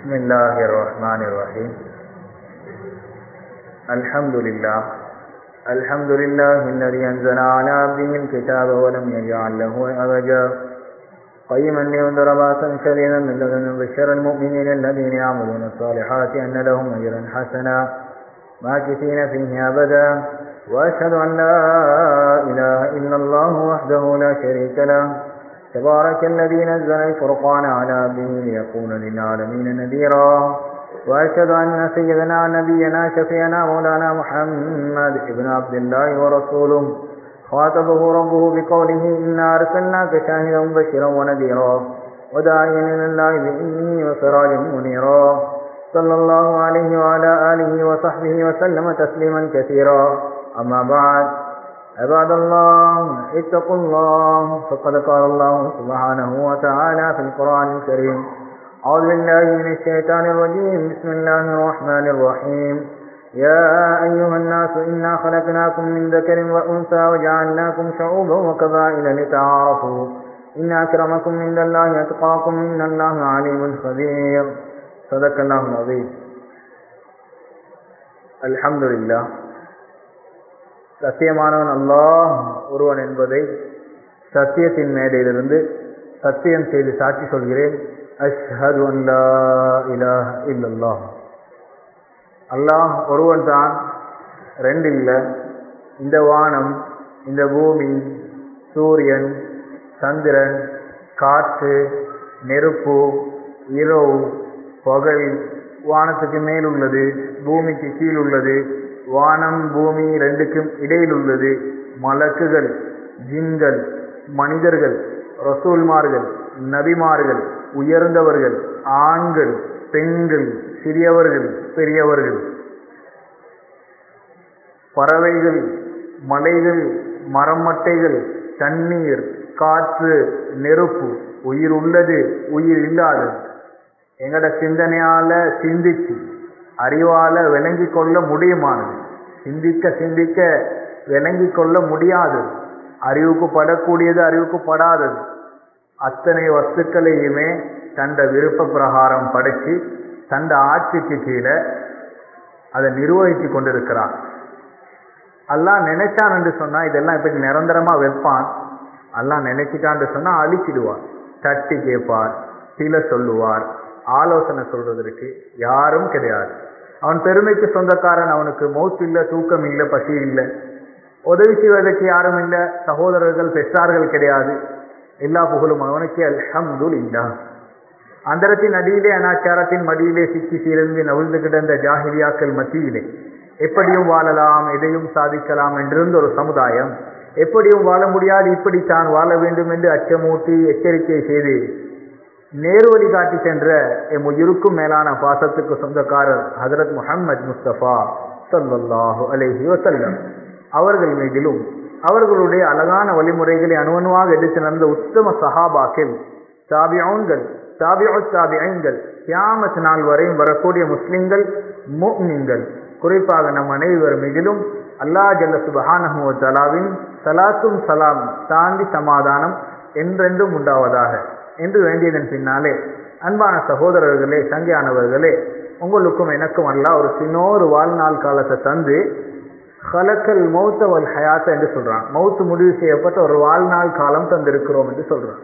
بسم الله الرحمن الرحيم الحمد لله الحمد لله الذي أنزل على عبده الكتاب ولم يجعل له عوجا قيما لينذر باسا شديدا من لدن بشر المؤمنين الذين يعملون الصالحات أن لهم أجرا حسنا ماكثين فيه أبدا وأشهد أن لا إله إلا الله وحده لا شريك له تبارك الذي نزل الفرقان على عبده ليكون للعالمين نذيرا وأشهد أن سيدنا نبينا شفينا مولانا محمد ابن عبد الله ورسوله خاطبه ربه بقوله إنا أرسلناك شاهدا مبشرا ونذيرا وداعيا إلى الله بإذنه وسراجا منيرا صلى الله عليه وعلى آله وصحبه وسلم تسليما كثيرا أما بعد عباد الله اتقوا الله فقد قال الله سبحانه وتعالى في القرآن الكريم أعوذ بالله من الشيطان الرجيم بسم الله الرحمن الرحيم يا أيها الناس إنا خلقناكم من ذكر وأنثى وجعلناكم شعوبا وقبائل لتعارفوا إن أكرمكم عند الله أتقاكم إن الله عليم خبير صدق الله العظيم الحمد لله சத்தியமானவன் அல்லாஹ் ஒருவன் என்பதை சத்தியத்தின் மேடையிலிருந்து சத்தியம் செய்து சாட்சி சொல்கிறேன் அஷ்ஹது அல்லா இலாஹ இல்லல்லாஹ் அல்லாஹ் ஒருவன் தான் ரெண்டு இல்லை இந்த வானம் இந்த பூமி சூரியன் சந்திரன் காற்று நெருப்பு இரவு பகல் வானத்துக்கு மேல் உள்ளது பூமிக்கு கீழ் உள்ளது வானம் பூமி ரெண்டுக்கும் இடையில் உள்ளது மலக்குகள் ஜின்கள் மனிதர்கள் ரசூல்மார்கள் நபிமார்கள் உயர்ந்தவர்கள் ஆண்கள் பெண்கள் சிறியவர்கள் பெரியவர்கள் பறவைகள் மலைகள் மரமட்டைகள் தண்ணீர் காற்று நெருப்பு உயிர் உள்ளது உயிர் இல்லாதது எங்கட சிந்தனையால சிந்திச்சு அறிவால விளங்கி கொள்ள முடியுமானது சிந்திக்க சிந்திக்க விளங்கி கொள்ள முடியாதது அறிவுக்கு படக்கூடியது அறிவுக்கு படாதது அத்தனை வஸ்துக்களையுமே தந்த விருப்ப பிரகாரம் படைச்சு தந்த ஆட்சிக்கு கீழே அதை நிர்வகித்து கொண்டிருக்கிறான் அல்லாஹ் நினைச்சான் என்று சொன்னா இதெல்லாம் இப்படி நிரந்தரமா வைப்பான் அல்லாஹ் நினைச்சிட்டான்னு சொன்னா அழிச்சிடுவார் தட்டி கேட்பார் சில சொல்லுவார் ஆலோசனை சொல்றதற்கு யாரும் கிடையாது அவன் பெருமைக்கு சொந்தக்காரன் அவனுக்கு மௌத்து இல்லை தூக்கம் இல்லை பசி இல்லை உதவி செய்வதற்கு யாரும் இல்லை சகோதரர்கள் பெற்றார்கள் கிடையாது எல்லா புகழும் அவனுக்கு அல்ஹம்து இல்லா அந்தரத்தின் அடியிலே அனாச்சாரத்தின் மடியிலே சிக்கி சீரந்து நவிழ்ந்து கிடந்த ஜாகிரியாக்கள் மத்தியிலே எப்படியும் வாழலாம் எதையும் சாதிக்கலாம் என்றிருந்த ஒரு சமுதாயம் எப்படியும் வாழ முடியாது இப்படித்தான் வாழ வேண்டும் என்று அச்சமூட்டி எச்சரிக்கை செய்து நேர்வழி காட்டி சென்ற எம் உயிருக்கும் மேலான பாசத்துக்கு சொந்தக்காரர் ஹசரத் முஹம்மது முஸ்தபா சல்லாஹு அலேஹி வசல்லம் அவர்கள் மீதிலும் அவர்களுடைய அழகான வழிமுறைகளை அணுவணுவாக எடுத்து நடந்த உத்தம சஹாபாக்கள் தாபியோன்கள் தாபியோ தாபியங்கள் கியாமத் நாள் வரையும் வரக்கூடிய முஸ்லிம்கள் முக்மின்கள் குறிப்பாக நம் அனைவர் மீதிலும் அல்லா ஜல்ல சுபஹானஹுவ தலாவின் சலாத்தும் சலாம் சாந்தி சமாதானம் என்றென்றும் உண்டாவதாக என்று வேண்டியதன் பின்னாலே அன்பான சகோதரர்களே சங்கையானவர்களே உங்களுக்கும் எனக்கும் அல்ல ஒரு சின்னோரு வாழ்நாள் காலத்தை தந்து ஹலக்கல் மௌத்த வல் ஹயாத்த என்று சொல்றான் மௌத்து முடிவு செய்யப்பட்ட ஒரு வாழ்நாள் காலம் தந்திருக்கிறோம் என்று சொல்றான்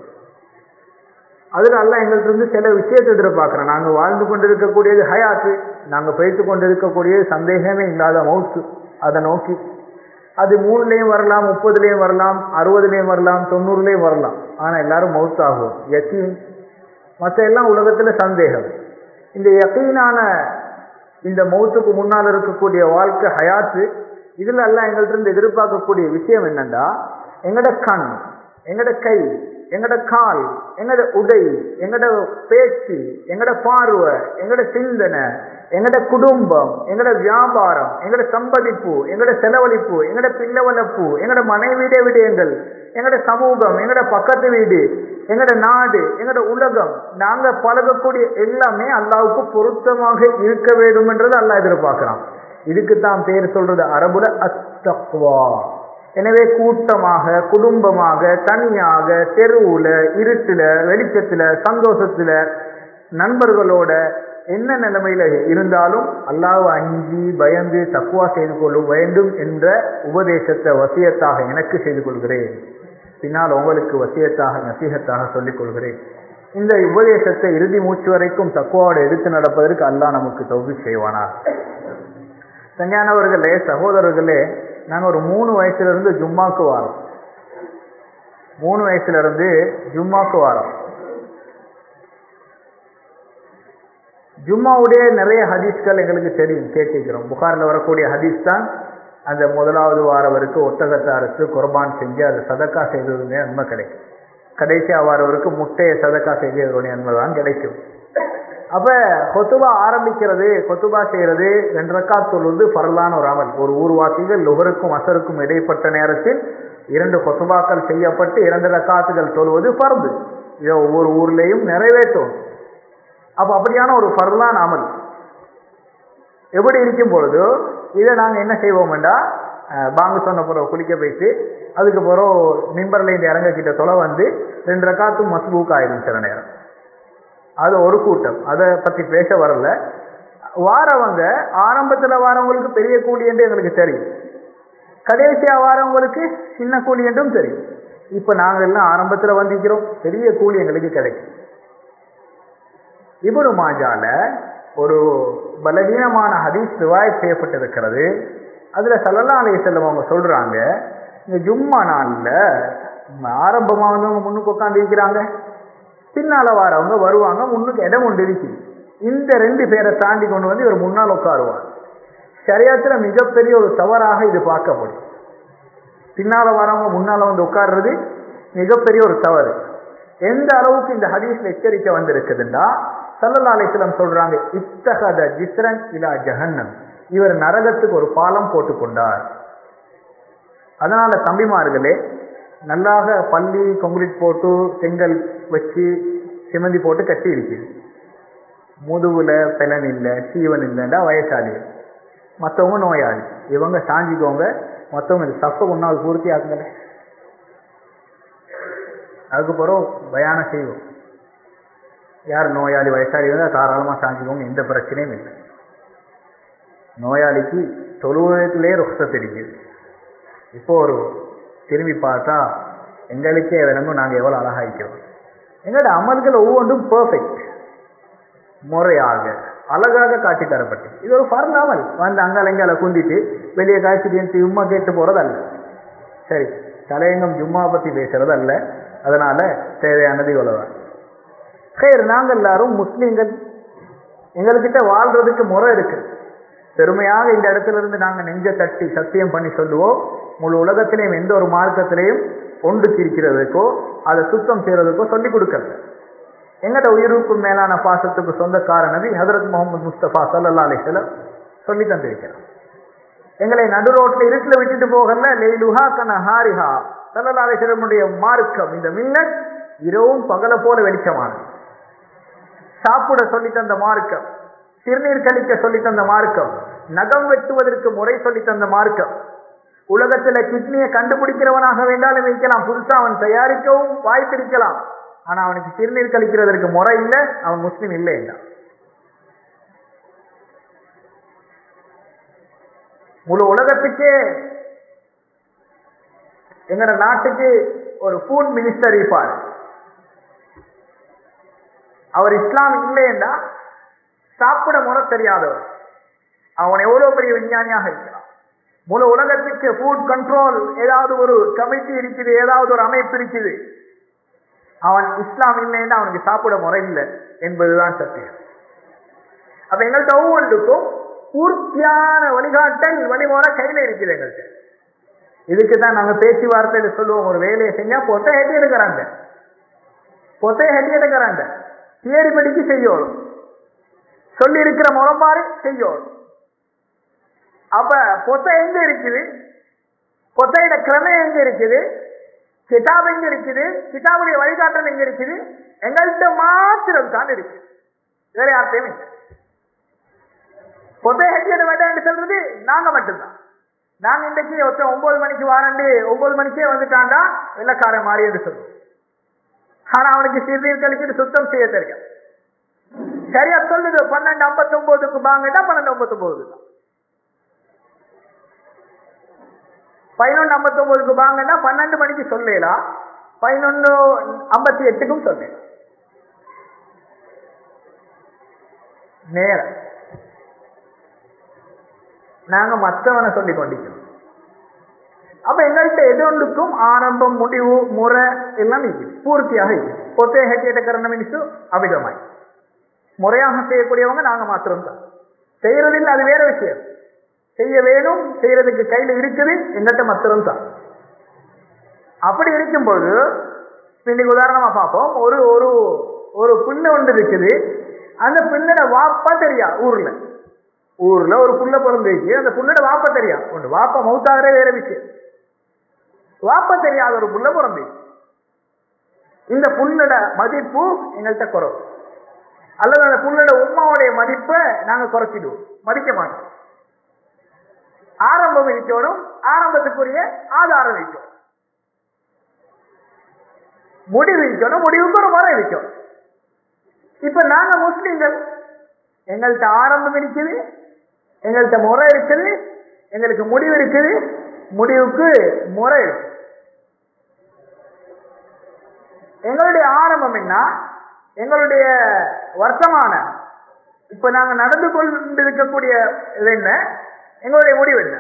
அதில் அல்ல எங்கள்கிட்ட இருந்து சில விஷயத்தை எதிர்பார்க்கிறோம் நாங்கள் வாழ்ந்து கொண்டிருக்கக்கூடியது ஹயாத்து நாங்கள் போய்த்து கொண்டிருக்கக்கூடியது சந்தேகமே இல்லாத மவுத்து அதை நோக்கி அது மூணுலேயும் வரலாம் முப்பதுலேயும் வரலாம் அறுபதுலேயும் வரலாம் தொண்ணூறுலேயும் வரலாம் ஆனால் எல்லாரும் மவுத் ஆகும் யக்கீன் மற்ற எல்லாம் உலகத்தில் சந்தேகம் இந்த யக்கீனான இந்த மௌத்துக்கு முன்னால் இருக்கக்கூடிய வாழ்க்கை ஹயாத்து இதில் எல்லாம் எங்கள்கிட்ட இருந்து எதிர்பார்க்கக்கூடிய விஷயம் என்னண்டா எங்கட கண் எங்கட கை எங்கட கால் எங்கட உடை எங்கட பேச்சு எங்கட பார்வை எங்கட சிந்தனை எங்கட குடும்பம் எங்கட வியாபாரம் எங்கட சம்பதிப்பு எங்கட செலவழிப்பு எங்கட பிள்ளை வளர்ப்பு எங்கட மனைவிட விடயங்கள் எங்கட சமூகம் எங்கட பக்கத்து வீடு எங்கட நாடு எங்கட உலகம் நாங்க பழகக்கூடிய எல்லாமே அல்லாவுக்கு பொருத்தமாக இருக்க வேண்டும் என்றது அல்லா எதிர்பார்க்கிறான் இதுக்கு தான் பேர் சொல்றது அரபுல அத்தக்வா எனவே கூட்டமாக குடும்பமாக தனியாக தெருவுல இருட்டுல வெளிச்சத்துல சந்தோஷத்துல நண்பர்களோட என்ன நிலைமையில இருந்தாலும் அல்லாஹ் அஞ்சி பயந்து தக்குவா செய்து கொள்ள வேண்டும் என்ற உபதேசத்தை வசியத்தாக எனக்கு செய்து கொள்கிறேன் பின்னால் உங்களுக்கு வசியத்தாக நசீகத்தாக சொல்லிக் கொள்கிறேன் இந்த உபதேசத்தை இறுதி மூச்சு வரைக்கும் தக்குவாவோட எடுத்து நடப்பதற்கு அல்லாஹ் நமக்கு தொகுதி செய்வானா சஞ்ஞானவர்களே சகோதரர்களே நாங்கள் ஒரு மூணு வயசுல இருந்து ஜும்மாக்கு வாரோம் மூணு வயசுல இருந்து ஜும்மாக்கு வாரோம் ஜும்மாவுடைய நிறைய ஹதீஸ்கள் எங்களுக்கு தெரியும் கேட்டிருக்கிறோம் புகாரில் வரக்கூடிய ஹதீஸ் தான் அந்த முதலாவது வாரவருக்கு ஒட்டகத்தை அறுத்து குர்பான் செஞ்சு அதை சதக்கா செய்ததுமே நன்மை கிடைக்கும் கடைசியா வாரவருக்கு முட்டையை சதக்கா செய்ததுடைய நன்மை தான் கிடைக்கும் அப்ப கொத்துபா ஆரம்பிக்கிறது கொத்துபா செய்யறது ரெண்டு ரக்கா சொல்வது பரலான ஒரு அமல் ஒரு ஊர்வாசிகள் லுகருக்கும் அசருக்கும் இடைப்பட்ட நேரத்தில் இரண்டு கொத்துபாக்கள் செய்யப்பட்டு இரண்டு ரக்காத்துகள் சொல்வது பரது இதை ஒவ்வொரு ஊர்லேயும் நிறைவேற்றும் அப்ப அப்படியான ஒரு பரலான அமல் எப்படி இருக்கும் பொழுது இதை நாங்கள் என்ன செய்வோம்டா பாங்கு சொன்ன பிறகு குளிக்க போயிட்டு அதுக்கு பிறகு மிம்பரில் இந்த இறங்க கிட்ட தொலை வந்து ரெண்டு ரக்காத்தும் மஸ்பூக் ஆயிரும் சில நேரம் அது ஒரு கூட்டம் அதை பற்றி பேச வரல வாரவங்க ஆரம்பத்தில் வாரவங்களுக்கு பெரிய கூலி என்று எங்களுக்கு தெரியும் கடைசியாக வாரவங்களுக்கு சின்ன கூலி என்றும் தெரியும் இப்போ நாங்கள் எல்லாம் ஆரம்பத்தில் வந்திருக்கிறோம் பெரிய கூலி எங்களுக்கு கிடைக்கும் இபுரு மாஜால ஒரு பலவீனமான ஹதீஸ் ரிவாயத் செய்யப்பட்டிருக்கிறது அதுல சல்லல்லா அலைய செல்லம் அவங்க சொல்றாங்க இந்த ஜும்மா நாள்ல ஆரம்பமா வந்து அவங்க முன்னுக்கு உட்காந்து இருக்கிறாங்க பின்னால வரவங்க வருவாங்க முன்னுக்கு இடம் ஒன்று இருக்கு இந்த ரெண்டு பேரை தாண்டி கொண்டு வந்து இவர் முன்னால் உட்காருவார் சரியாத்துல மிகப்பெரிய ஒரு தவறாக இது பார்க்கப்படும் பின்னால வரவங்க முன்னால வந்து உட்கார்றது மிகப்பெரிய ஒரு தவறு எந்த அளவுக்கு இந்த ஹதீஸ்ல எச்சரிக்கை வந்திருக்குதுன்னா சல்லல்லா அலிஸ்லாம் சொல்றாங்க இத்தகத ஜிஸ்ரன் இலா ஜஹன்னம் இவர் நரகத்துக்கு ஒரு பாலம் போட்டு கொண்டார் அதனால தம்பிமார்களே நல்லாக பள்ளி கொங்குலிட் போட்டு செங்கல் வச்சு சிமந்தி போட்டு கட்டி இருக்குது முதுகுல பெலன் இல்லை சீவன் இல்லைண்டா வயசாளி மற்றவங்க நோயாளி இவங்க சாஞ்சிக்கோங்க மற்றவங்க இந்த சஃப ஒன்றாவது பூர்த்தி ஆகுங்களே அதுக்கு பிறகு பயானம் செய்வோம் யார் நோயாளி வயசாளி வந்தால் தாராளமாக சாஞ்சிக்கோங்க எந்த பிரச்சனையும் இல்லை நோயாளிக்கு தொழுவத்திலே ருக்ஸத் இருக்குது இப்போ ஒரு திரும்பி பார்த்தா எங்களுக்கே விளங்கும் நாங்கள் எவ்வளோ அழகாய்க்கிறோம் எங்களோட அமல்கள் ஒவ்வொன்றும் பர்ஃபெக்ட் முறையாக அழகாக காட்டி தரப்பட்டு இது ஒரு பரந்தாமல் வந்து அங்கால எங்கால குந்திட்டு வெளியே காய்ச்சிட்டு சும்மா கேட்டு போறதல்ல சரி தலையங்கம் ஜும்மா பத்தி பேசுறது அல்ல அதனால தேவையானது இவ்வளவுதான் சரி நாங்கள் எல்லாரும் முஸ்லீம்கள் எங்கள்கிட்ட வாழ்றதுக்கு முறை இருக்கு பெருமையாக இந்த இடத்துல இருந்து நாங்கள் நெஞ்ச தட்டி சத்தியம் பண்ணி சொல்லுவோம் முழு உலகத்திலையும் எந்த ஒரு மார்க்கத்திலையும் ஒன்று சிரிக்கிறதுக்கோ அதை சுத்தம் செய்யறதுக்கோ சொல்லிக் கொடுக்கல எங்கட உயிருக்கு மேலான பாசத்துக்கு சொந்தக்கார நபி ஹதரத் முகமது முஸ்தபா சல்லா அலிஸ்லம் சொல்லி தந்திருக்கிறார் எங்களை நடு ரோட்ல இருட்டில் விட்டுட்டு போகல லெய்லுஹா கன ஹாரிஹா சல்லா அலிஸ்லமுடைய மார்க்கம் இந்த மின்னல் இரவும் பகல போல வெளிச்சமானது சாப்பிட சொல்லி தந்த மார்க்கம் சிறுநீர் கழிக்க சொல்லி தந்த மார்க்கம் நகம் வெட்டுவதற்கு முறை சொல்லி தந்த மார்க்கம் உலகத்துல கிட்னியை கண்டுபிடிக்கிறவனாக வேண்டாலும் வைக்கலாம் புதுசா அவன் தயாரிக்கவும் வாய்ப்பிருக்கலாம் ஆனா அவனுக்கு சிறுநீர் கழிக்கிறதற்கு முறை இல்லை அவன் முஸ்லீம் இல்லை என்றான் முழு உலகத்துக்கே எங்கட நாட்டுக்கு ஒரு ஃபுட் மினிஸ்டர் இருப்பார் அவர் இஸ்லாம் இல்லைன்னா சாப்பிட முறை தெரியாதவர் அவன் எவ்வளவு பெரிய விஞ்ஞானியாக இருக்கிறான் முழு உலகத்துக்கு ஃபுட் கண்ட்ரோல் ஏதாவது ஒரு கமிட்டி இருக்குது ஏதாவது ஒரு அமைப்பு இருக்குது அவன் இஸ்லாம் இல்லைன்னா அவனுக்கு சாப்பிட முறை இல்லை என்பதுதான் சத்தியம் அப்ப எங்கள்கிட்ட ஒவ்வொன்றுக்கும் பூர்த்தியான வழிகாட்டல் வழிமுறை கையில இருக்குது எங்கள்கிட்ட இதுக்கு தான் நாங்க பேச்சுவார்த்தையில சொல்லுவோம் ஒரு வேலையை செஞ்சா பொத்தை ஹெட்டி எடுக்கிறாங்க பொத்தை ஹெட்டி எடுக்கிறாங்க தியரி படிக்கு செய்யணும் சொல்லி இருக்கிற முறம்பாறு செய்யணும் அப்ப பொத்தை எங்க இருக்குது பொத்தையிட கிரமை எங்க இருக்குது கிதாப் எங்க இருக்குது கிதாபுடைய வழிகாட்டல் எங்க இருக்குது எங்கள்கிட்ட மாத்திரம் தான் இருக்கு வேற யார்த்தையும் இல்லை பொத்தை ஹெட்டியட வேண்டாம்னு சொல்றது நாங்க மட்டும்தான் நாங்க இன்றைக்கு ஒருத்தன் ஒன்பது மணிக்கு வாரண்டு ஒன்பது மணிக்கே வந்துட்டாண்டா வெள்ளக்காரன் மாறி என்று சொல்லுவோம் ஆனா அவனுக்கு சிறுநீர் கழிச்சிட்டு சுத்தம் செய்ய தெரியும் சரியா சொல்லுது பன்னெண்டு ஐம்பத்தி ஒன்பதுக்கு பாங்கட்டா பன்னெண்டு ஐம்பத்தி ஒன்பது பதினொன்று ஐம்பத்தி ஒன்பதுக்கு பாங்கன்னா பன்னெண்டு மணிக்கு சொல்லலாம் பதினொன்று ஐம்பத்தி எட்டுக்கும் சொல்லலாம் நேரம் நாங்க மற்றவனை சொல்லி கொண்டிருக்கிறோம் அப்ப எங்கள்கிட்ட எது ஒன்றுக்கும் ஆரம்பம் முடிவு முறை எல்லாம் இருக்குது பூர்த்தியாக இருக்குது பொத்தே ஹெட்டியட்ட கரண மினிசு அபிதமாய் முறையாக செய்யக்கூடியவங்க நாங்க மாத்திரம்தான் செய்யறதில்லை அது வேற விஷயம் செய்ய வேணும் செய்யறதுக்கு கையில இருக்குது எங்கிட்ட மாத்திரம் தான் அப்படி இருக்கும்போது இன்னைக்கு உதாரணமா பார்ப்போம் ஒரு ஒரு ஒரு புண்ணு ஒன்று இருக்குது அந்த புண்ணோட வாப்பா தெரியா ஊர்ல ஊர்ல ஒரு புள்ள பிறந்துச்சு அந்த புண்ணோட வாப்பா தெரியா ஒன்று வாப்பா மௌத்தாகிறே வேற விஷயம் வாப்பா தெரியாத ஒரு புள்ள பிறந்து இந்த புண்ணோட மதிப்பு எங்கள்கிட்ட குறவு அல்லது அந்த புண்ணோட உமாவுடைய மதிப்பை நாங்க குறைச்சிடுவோம் மதிக்க மாட்டோம் ஆரம்பம் இருக்கணும் ஆரம்பத்துக்குரிய ஆதாரம் வைக்கணும் முடிவு இருக்கணும் முடிவுக்கு ஒரு முறை இருக்கணும் இப்ப நாங்க முஸ்லிம்கள் எங்கள்கிட்ட ஆரம்பம் இருக்குது எங்கள்கிட்ட முறை இருக்குது எங்களுக்கு முடிவு இருக்குது முடிவுக்கு முறை இருக்கு எங்களுடைய ஆரம்பம் என்ன எங்களுடைய வர்த்தமான இப்ப நாங்க நடந்து கொண்டிருக்கக்கூடிய இது என்ன எங்களுடைய முடிவு என்ன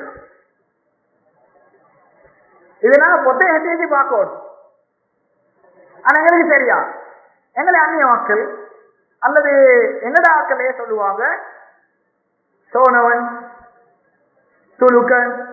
இதனால பொட்டை ஹெட்டேஜி பார்க்கணும் ஆனா எங்களுக்கு சரியா எங்களை அந்நிய மக்கள் அல்லது எங்கட ஆக்களையே சொல்லுவாங்க சோனவன் துலுக்கன்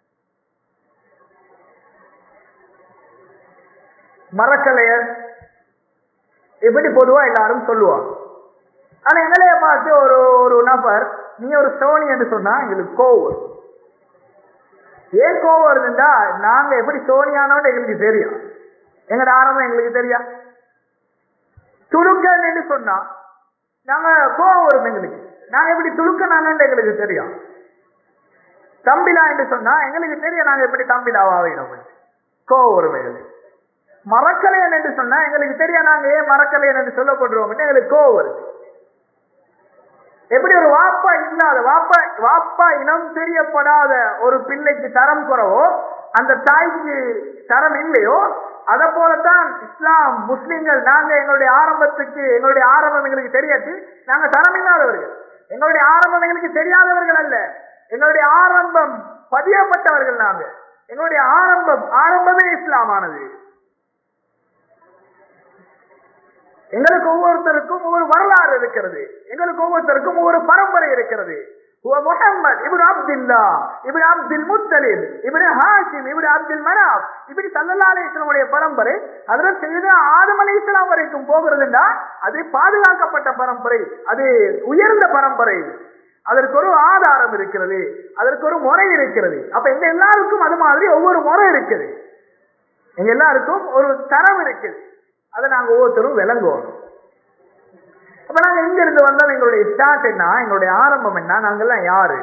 மரக்கலையர் இப்படி பொதுவா எல்லாரும் சொல்லுவாங்க ஆனா எங்களைய பார்த்து ஒரு ஒரு நபர் நீ ஒரு சோனி என்று சொன்னா எங்களுக்கு கோவம் வரும். ஏன் கோவம் வருதுண்டா நாங்க எப்படி சோனியானோன்னு எங்களுக்கு தெரியும் எங்கட ஆரம்பம் எங்களுக்கு தெரியும் துலுக்கன் என்று சொன்னா நாங்க கோவம் வரும் எங்களுக்கு நாங்க எப்படி துலுக்கனானு எங்களுக்கு தெரியும் தம்பிலா என்று சொன்னா எங்களுக்கு தெரியும் நாங்க எப்படி தம்பிலாவாவினோம் கோவம் வரும் எங்களுக்கு மறக்கலையன் என்று சொன்னா எங்களுக்கு தெரியும் நாங்க ஏன் மறக்கலையன் என்று சொல்லப்படுறோம் எங்களுக்கு கோவம் வருது எப்படி ஒரு வாப்பா இல்லாத வாப்பா வாப்பா இனம் தெரியப்படாத ஒரு பிள்ளைக்கு தரம் குறவோ அந்த தாய்க்கு தரம் இல்லையோ அதை போலத்தான் இஸ்லாம் முஸ்லிம்கள் நாங்க எங்களுடைய ஆரம்பத்துக்கு எங்களுடைய ஆரம்பம் எங்களுக்கு தெரியாது நாங்க தரம் இல்லாதவர்கள் எங்களுடைய ஆரம்பம் எங்களுக்கு தெரியாதவர்கள் அல்ல எங்களுடைய ஆரம்பம் பதியப்பட்டவர்கள் நாங்க எங்களுடைய ஆரம்பம் ஆரம்பமே இஸ்லாமானது எங்களுக்கு ஒவ்வொருத்தருக்கும் ஒவ்வொரு வரலாறு இருக்கிறது எங்களுக்கு ஒவ்வொருத்தருக்கும் ஒவ்வொரு பரம்பரை இருக்கிறது முகமது இவரு அப்துல்லா இவரு அப்துல் முத்தலிப் இவரு ஹாஷிம் இவரு அப்துல் மனாப் இப்படி சல்லல்லா அலிஸ்லாமுடைய பரம்பரை அதுல செய்த ஆதம் அலி இஸ்லாம் வரைக்கும் போகிறதுன்னா அது பாதுகாக்கப்பட்ட பரம்பரை அது உயர்ந்த பரம்பரை அதற்கு ஒரு ஆதாரம் இருக்கிறது அதற்கு ஒரு முறை இருக்கிறது அப்ப எங்க எல்லாருக்கும் அது மாதிரி ஒவ்வொரு முறை இருக்குது எங்க எல்லாருக்கும் ஒரு தரம் இருக்குது அதை நாங்க ஒவ்வொருத்தரும் விளங்குவோம் அப்ப நாங்க எங்க இருந்து வந்தோம் எங்களுடைய ஸ்டார்ட் என்ன எங்களுடைய ஆரம்பம் என்ன நாங்கெல்லாம் யாரு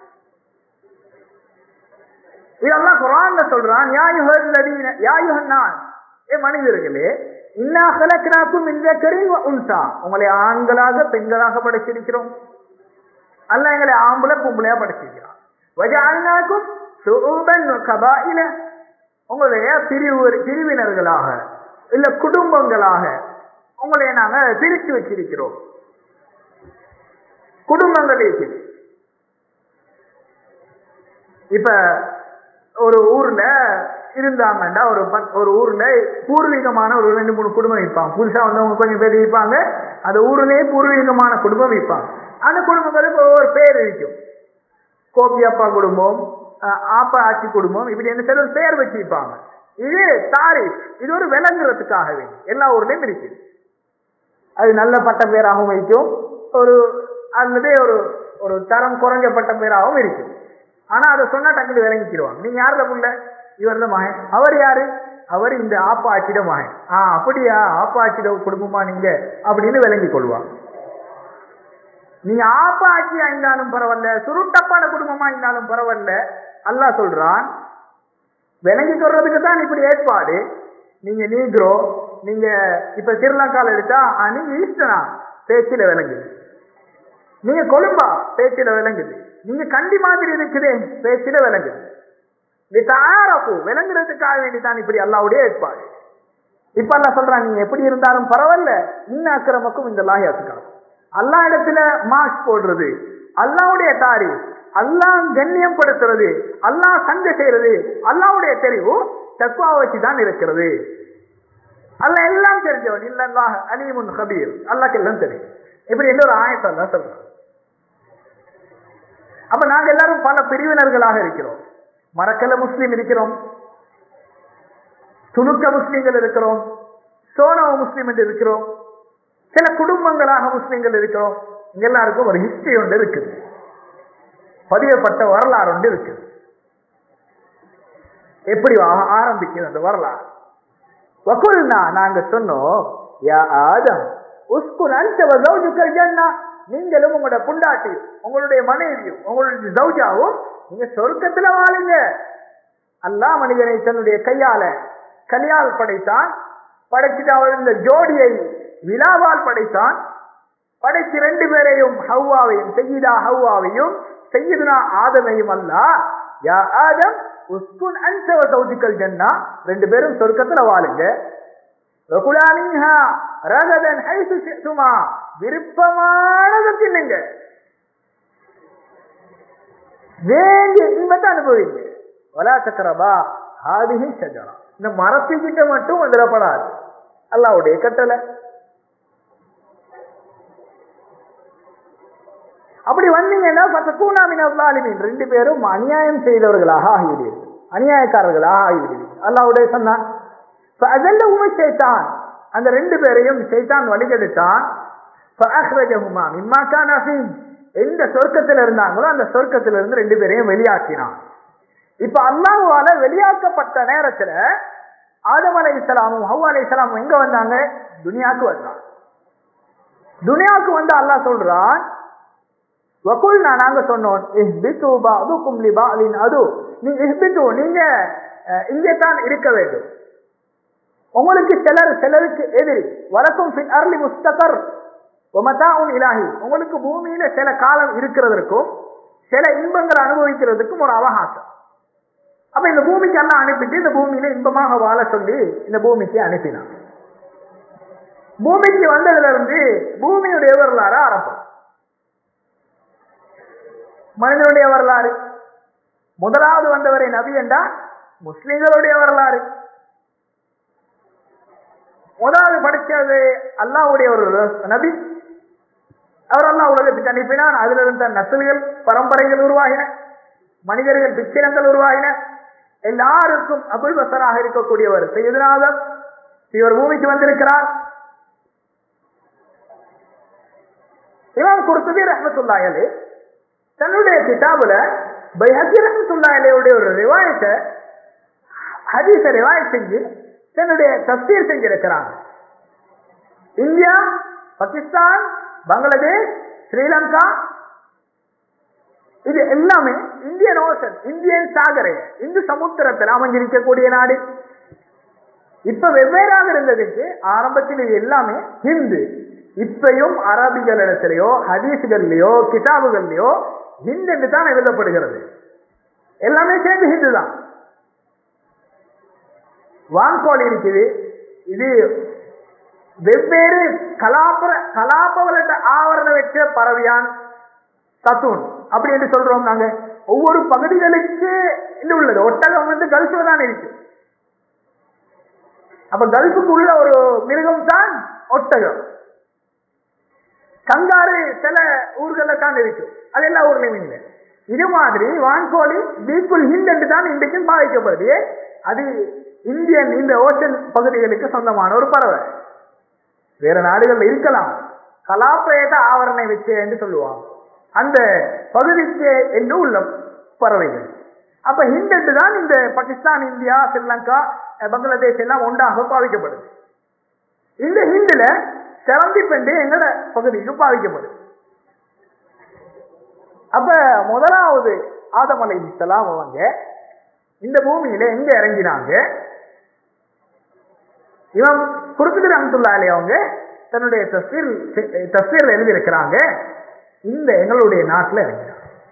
இதெல்லாம் குரான்ல சொல்றான் யாயுஹல் நதீன யாயுஹன்னான் ஏ மனிதர்களே இன்னா கலக்கினாக்கும் இந்த கரின் உன்சா உங்களை ஆண்களாக பெண்களாக படைச்சிருக்கிறோம் அல்ல எங்களை ஆம்பளை பொம்பளையா படைச்சிருக்கிறான் வஜால்னாக்கும் சுபன் கபாயில உங்களுடைய பிரிவு பிரிவினர்களாக இல்ல குடும்பங்களாக உங்களை நாங்க பிரித்து வச்சிருக்கிறோம் குடும்பங்கள் இருக்குது இப்ப ஒரு ஊர்ல இருந்தாங்கன்னா ஒரு பத்- ஒரு ஊர்ல பூர்வீகமான ஒரு ரெண்டு மூணு குடும்பம் வைப்பாங்க புதுசா வந்தவங்க கொஞ்சம் பேர் வைப்பாங்க அந்த ஊர்லயே பூர்வீகமான குடும்பம் வைப்பாங்க அந்த குடும்பங்களுக்கு ஒவ்வொரு பேர் இருக்கும் கோபியப்பா குடும்பம் அஹ், ஆப்பா ஆட்சி குடும்பம் இப்படி என்ன சில பேர் வச்சு வைப்பாங்க இது தாரிஃப் இது ஒரு விளங்குறதுக்காகவே எல்லா ஊர்லயும் இருக்குது அது நல்ல பட்ட பேராகவும் இருக்கும் ஒரு அல்லது ஒரு ஒரு தரம் குறைஞ்ச பட்ட பேராகவும் இருக்கும் ஆனா அதை சொன்னா டக்குனு விளங்கிக்கிடுவாங்க நீங்க யாருல புள்ள இவர் தான் மகன் அவர் யாரு அவர் இந்த ஆப்பா ஆட்சிட மகன் ஆ அப்படியா ஆப்பா ஆட்சிட குடும்பமா நீங்க அப்படின்னு விளங்கி கொள்வாங்க நீங்க ஆப்பா ஆட்சியா இருந்தாலும் பரவாயில்ல சுருட்டப்பான குடும்பமா இருந்தாலும் பரவாயில்ல அல்லாஹ் சொல்றான் விளங்கி சொல்றதுக்கு தான் இப்படி ஏற்பாடு நீங்க நீக்ரோ நீங்க இப்ப ஸ்ரீலங்கால எடுத்தா ஆ, நீங்க ஈஸ்டனா பேச்சில விளங்கு நீங்க கொழும்பா பேச்சில விளங்குது நீங்க கண்டி மாதிரி இருக்குதே பேச்சில விளங்குது லிதாரஃபு விளங்குறதுக்காக வேண்டி தான் இப்படி அல்லாவுடைய ஏற்பாடு இப்ப எல்லாம் சொல்றான் நீங்க எப்படி இருந்தாலும் பரவாயில்ல இன்ன அக்கிரமக்கும் இந்த லாகியாத்துக்காக அல்லா இடத்துல மார்க்ஸ் போடுறது அல்லாவுடைய தாரி அல்லாஹ் கண்ணியப்படுத்துறது அல்லாஹ் சண்டை செய்யறது அல்லாவுடைய தெரிவு தக்குவா வச்சு தான் இருக்கிறது அல்ல எல்லாம் தெரிஞ்சவன் இல்லல்லாஹ் அலீமுன் ஹபீர் அல்லாக்கு எல்லாம் தெரியும் இப்படி எந்த ஒரு ஆயத்தை தான் சொல்றான் அப்ப நாங்க எல்லாரும் பல பிரிவினர்களாக இருக்கிறோம் மரக்கல முஸ்லீம் இருக்கிறோம் துணுக்க முஸ்லீம்கள் இருக்கிறோம் சோனவ முஸ்லீம் என்று இருக்கிறோம் சில குடும்பங்களாக முஸ்லீம்கள் இருக்கிறோம் இங்க எல்லாருக்கும் ஒரு ஹிஸ்டரி ஒன்று இருக்குது பதியப்பட்ட வரலாறு ஒன்று இருக்குது எப்படி ஆ- ஆரம்பிக்குது அந்த வரலாறு வகுல்னா நாங்க சொன்னோம் யா ஆதம் உஸ்குன் அன்ட வ ஜௌஜுக்கல் ஜன்னா நீங்களும் உங்களோட புண்டாட்டி உங்களுடைய மனைவியும் உங்களுடைய ஜௌஜாவும் நீங்க சொர்க்கத்துல வாழுங்க அல்லாஹ் மனிதனை தன்னுடைய கையால கலியால் படைத்தான் படைச்சிட்டு அவர் இந்த ஜோடியை விழாவால் படைத்தான் படைச்சு ரெண்டு பேரையும் ஹவ்வாவையும் செய்யிதா ஹவ்வாவையும் செய்யுதுனா ஆதமையும் அல்ல யா ஆதம் உஸ்குன் அன்ட வ ஜௌஜுக்கல் ஜன்னா ரெண்டு பேரும் சொர்க்கத்துல வாழுங்க வகுலா மின்ஹா ரகதன் ஹைசு ஷி'துமா விருப்பமானதை தின்னுங்க வேண்டிய இன்பத்தை அனுபவிங்க வலா சக்கரபா ஹாதிஹி ஷஜரா இந்த மரத்துக்கிட்ட மட்டும் வந்துடப்படாது அல்லாவுடைய கட்டளை அப்படி வந்தீங்கன்னா பத்தக்கூனாமின் அல்லாலிமின் ரெண்டு பேரும் அநியாயம் செய்தவர்களாக ஆகிவிடுவீர்கள் அநியாயக்காரர்களாக ஆகிவிடுவீர்கள் அல்லாவுடைய சொன்னான் அதெல்லாம் உமை செய்தான் அந்த ரெண்டு பேரையும் செய்தான் வழிகெடுத்தான் فأخرجهما مما كان فيه. எந்த சொர்க்கத்தில் இருந்தாங்களோ அந்த சொர்க்கத்திலிருந்து இருந்து ரெண்டு பேரையும் வெளியாக்கினான் இப்ப அல்லாஹ்வால வெளியாக்கப்பட்ட நேரத்துல ஆதம் அலை இஸ்லாமும் ஹவ்வா அலை இஸ்லாமும் எங்க வந்தாங்க துனியாவுக்கு வந்தாங்க துனியாவுக்கு வந்து அல்லாஹ் சொல்றான் வகுல்னா நாங்க சொன்னோம் இஹ்பித்து பஅதுக்கும் லிபஅலின் அது நீ இஹ்பித்து நீங்க அஹ், இங்கே தான் இருக்க வேண்டும் உங்களுக்கு சிலர் சிலருக்கு எதிரி வழக்கும் ஃபில் அர்லி முஸ்தகர் ஒமதாஉன் இலாஹி உங்களுக்கு பூமியில சில காலம் இருக்கிறதற்கும் சில இன்பங்களை அனுபவிக்கிறதுக்கும் ஒரு அவகாசம் அப்ப இந்த பூமிக்கு எல்லாம் அனுப்பிட்டு இந்த பூமியில இன்பமாக வாழ சொல்லி இந்த பூமிக்கு அனுப்பினான் பூமிக்கு வந்ததுல இருந்து பூமியுடைய வரலாறு ஆரம்பம் மனிதனுடைய வரலாறு முதலாவது வந்தவரை நபி என்றா முஸ்லிம்களுடைய வரலாறு முதலாவது படிச்சது அல்லாஹ்வுடைய ஒரு நபி அவர் அல்லாஹ் உலகத்துக்கு அனுப்பினான் அதுல இருந்த நசல்கள் பரம்பரைகள் உருவாகின மனிதர்கள் பிச்சினங்கள் உருவாகின எல்லாருக்கும் அபுல் பசராக இருக்கக்கூடியவர் செய்தநாதம் இவர் பூமிக்கு வந்திருக்கிறார் இமாம் குர்துபி ரஹமத்துல்லாயலே தன்னுடைய கிதாபுல பைஹக்கி ரஹமத்துல்லாயலையுடைய ஒரு ரிவாயத்தை ஹதீஸ ரிவாயத் செஞ்சு தன்னுடைய தஸ்தீர் செஞ்சிருக்கிறாங்க இந்தியா பாகிஸ்தான் பங்களாதேஷ் ஸ்ரீலங்கா இது எல்லாமே இந்தியன் ஓசன் இந்தியன் சாகரை இந்து சமுத்திரத்தில் அமைஞ்சிருக்கக்கூடிய நாடு இப்ப வெவ்வேறாக இருந்ததுக்கு ஆரம்பத்தில் இது எல்லாமே ஹிந்து இப்பையும் அரபிகளிடத்திலேயோ ஹதீஸ்கள்லயோ கிதாபுகள்லயோ ஹிந்து என்று தான் எழுதப்படுகிறது எல்லாமே சேர்ந்து ஹிந்து தான் வான்கோல் இருக்குது இது வெவ்வேறு கலாபர கலாபவலட்ட ஆவரண வச்ச பறவையான் சத்தூன் அப்படி என்று சொல்றோம் நாங்க ஒவ்வொரு பகுதிகளுக்கு இது உள்ளது ஒட்டகம் வந்து கல்ஃப்ல தான் இருக்கு அப்ப கல்ஃபுக்கு உள்ள ஒரு மிருகம் தான் ஒட்டகம் கங்காரு சில ஊர்கள்ல தான் இருக்கு அது எல்லா ஊர்லயும் இல்லை இது மாதிரி வான்கோழி பீப்புள் ஹிண்ட் என்று தான் இன்றைக்கும் பாதிக்கப்படுது அது இந்தியன் இந்த ஓஷன் பகுதிகளுக்கு சொந்தமான ஒரு பறவை வேற நாடுகள்ல இருக்கலாம் கலாப்பேத ஆவரணை வச்சு என்று சொல்லுவாங்க அந்த பகுதிக்கு என்று உள்ள பறவைகள் அப்ப ஹிண்ட் தான் இந்த பாகிஸ்தான் இந்தியா ஸ்ரீலங்கா அஹ், பங்களாதேஷ் எல்லாம் ஒன்றாக பாவிக்கப்படுது இந்த ஹிந்துல சிறந்தி பெண்டு எங்கட பகுதிக்கு பாவிக்கப்படுது அப்ப முதலாவது ஆதம் அலை இஸ்லாம் அவங்க இந்த பூமியில எங்க இறங்கினாங்க இவன் குறுக்குது ரஹமத்துல்லாலே அவங்க தன்னுடைய தஸ்வீர் தஸ்வீர்ல எழுதியிருக்கிறாங்க இந்த எங்களுடைய நாட்டில் இறங்கினார்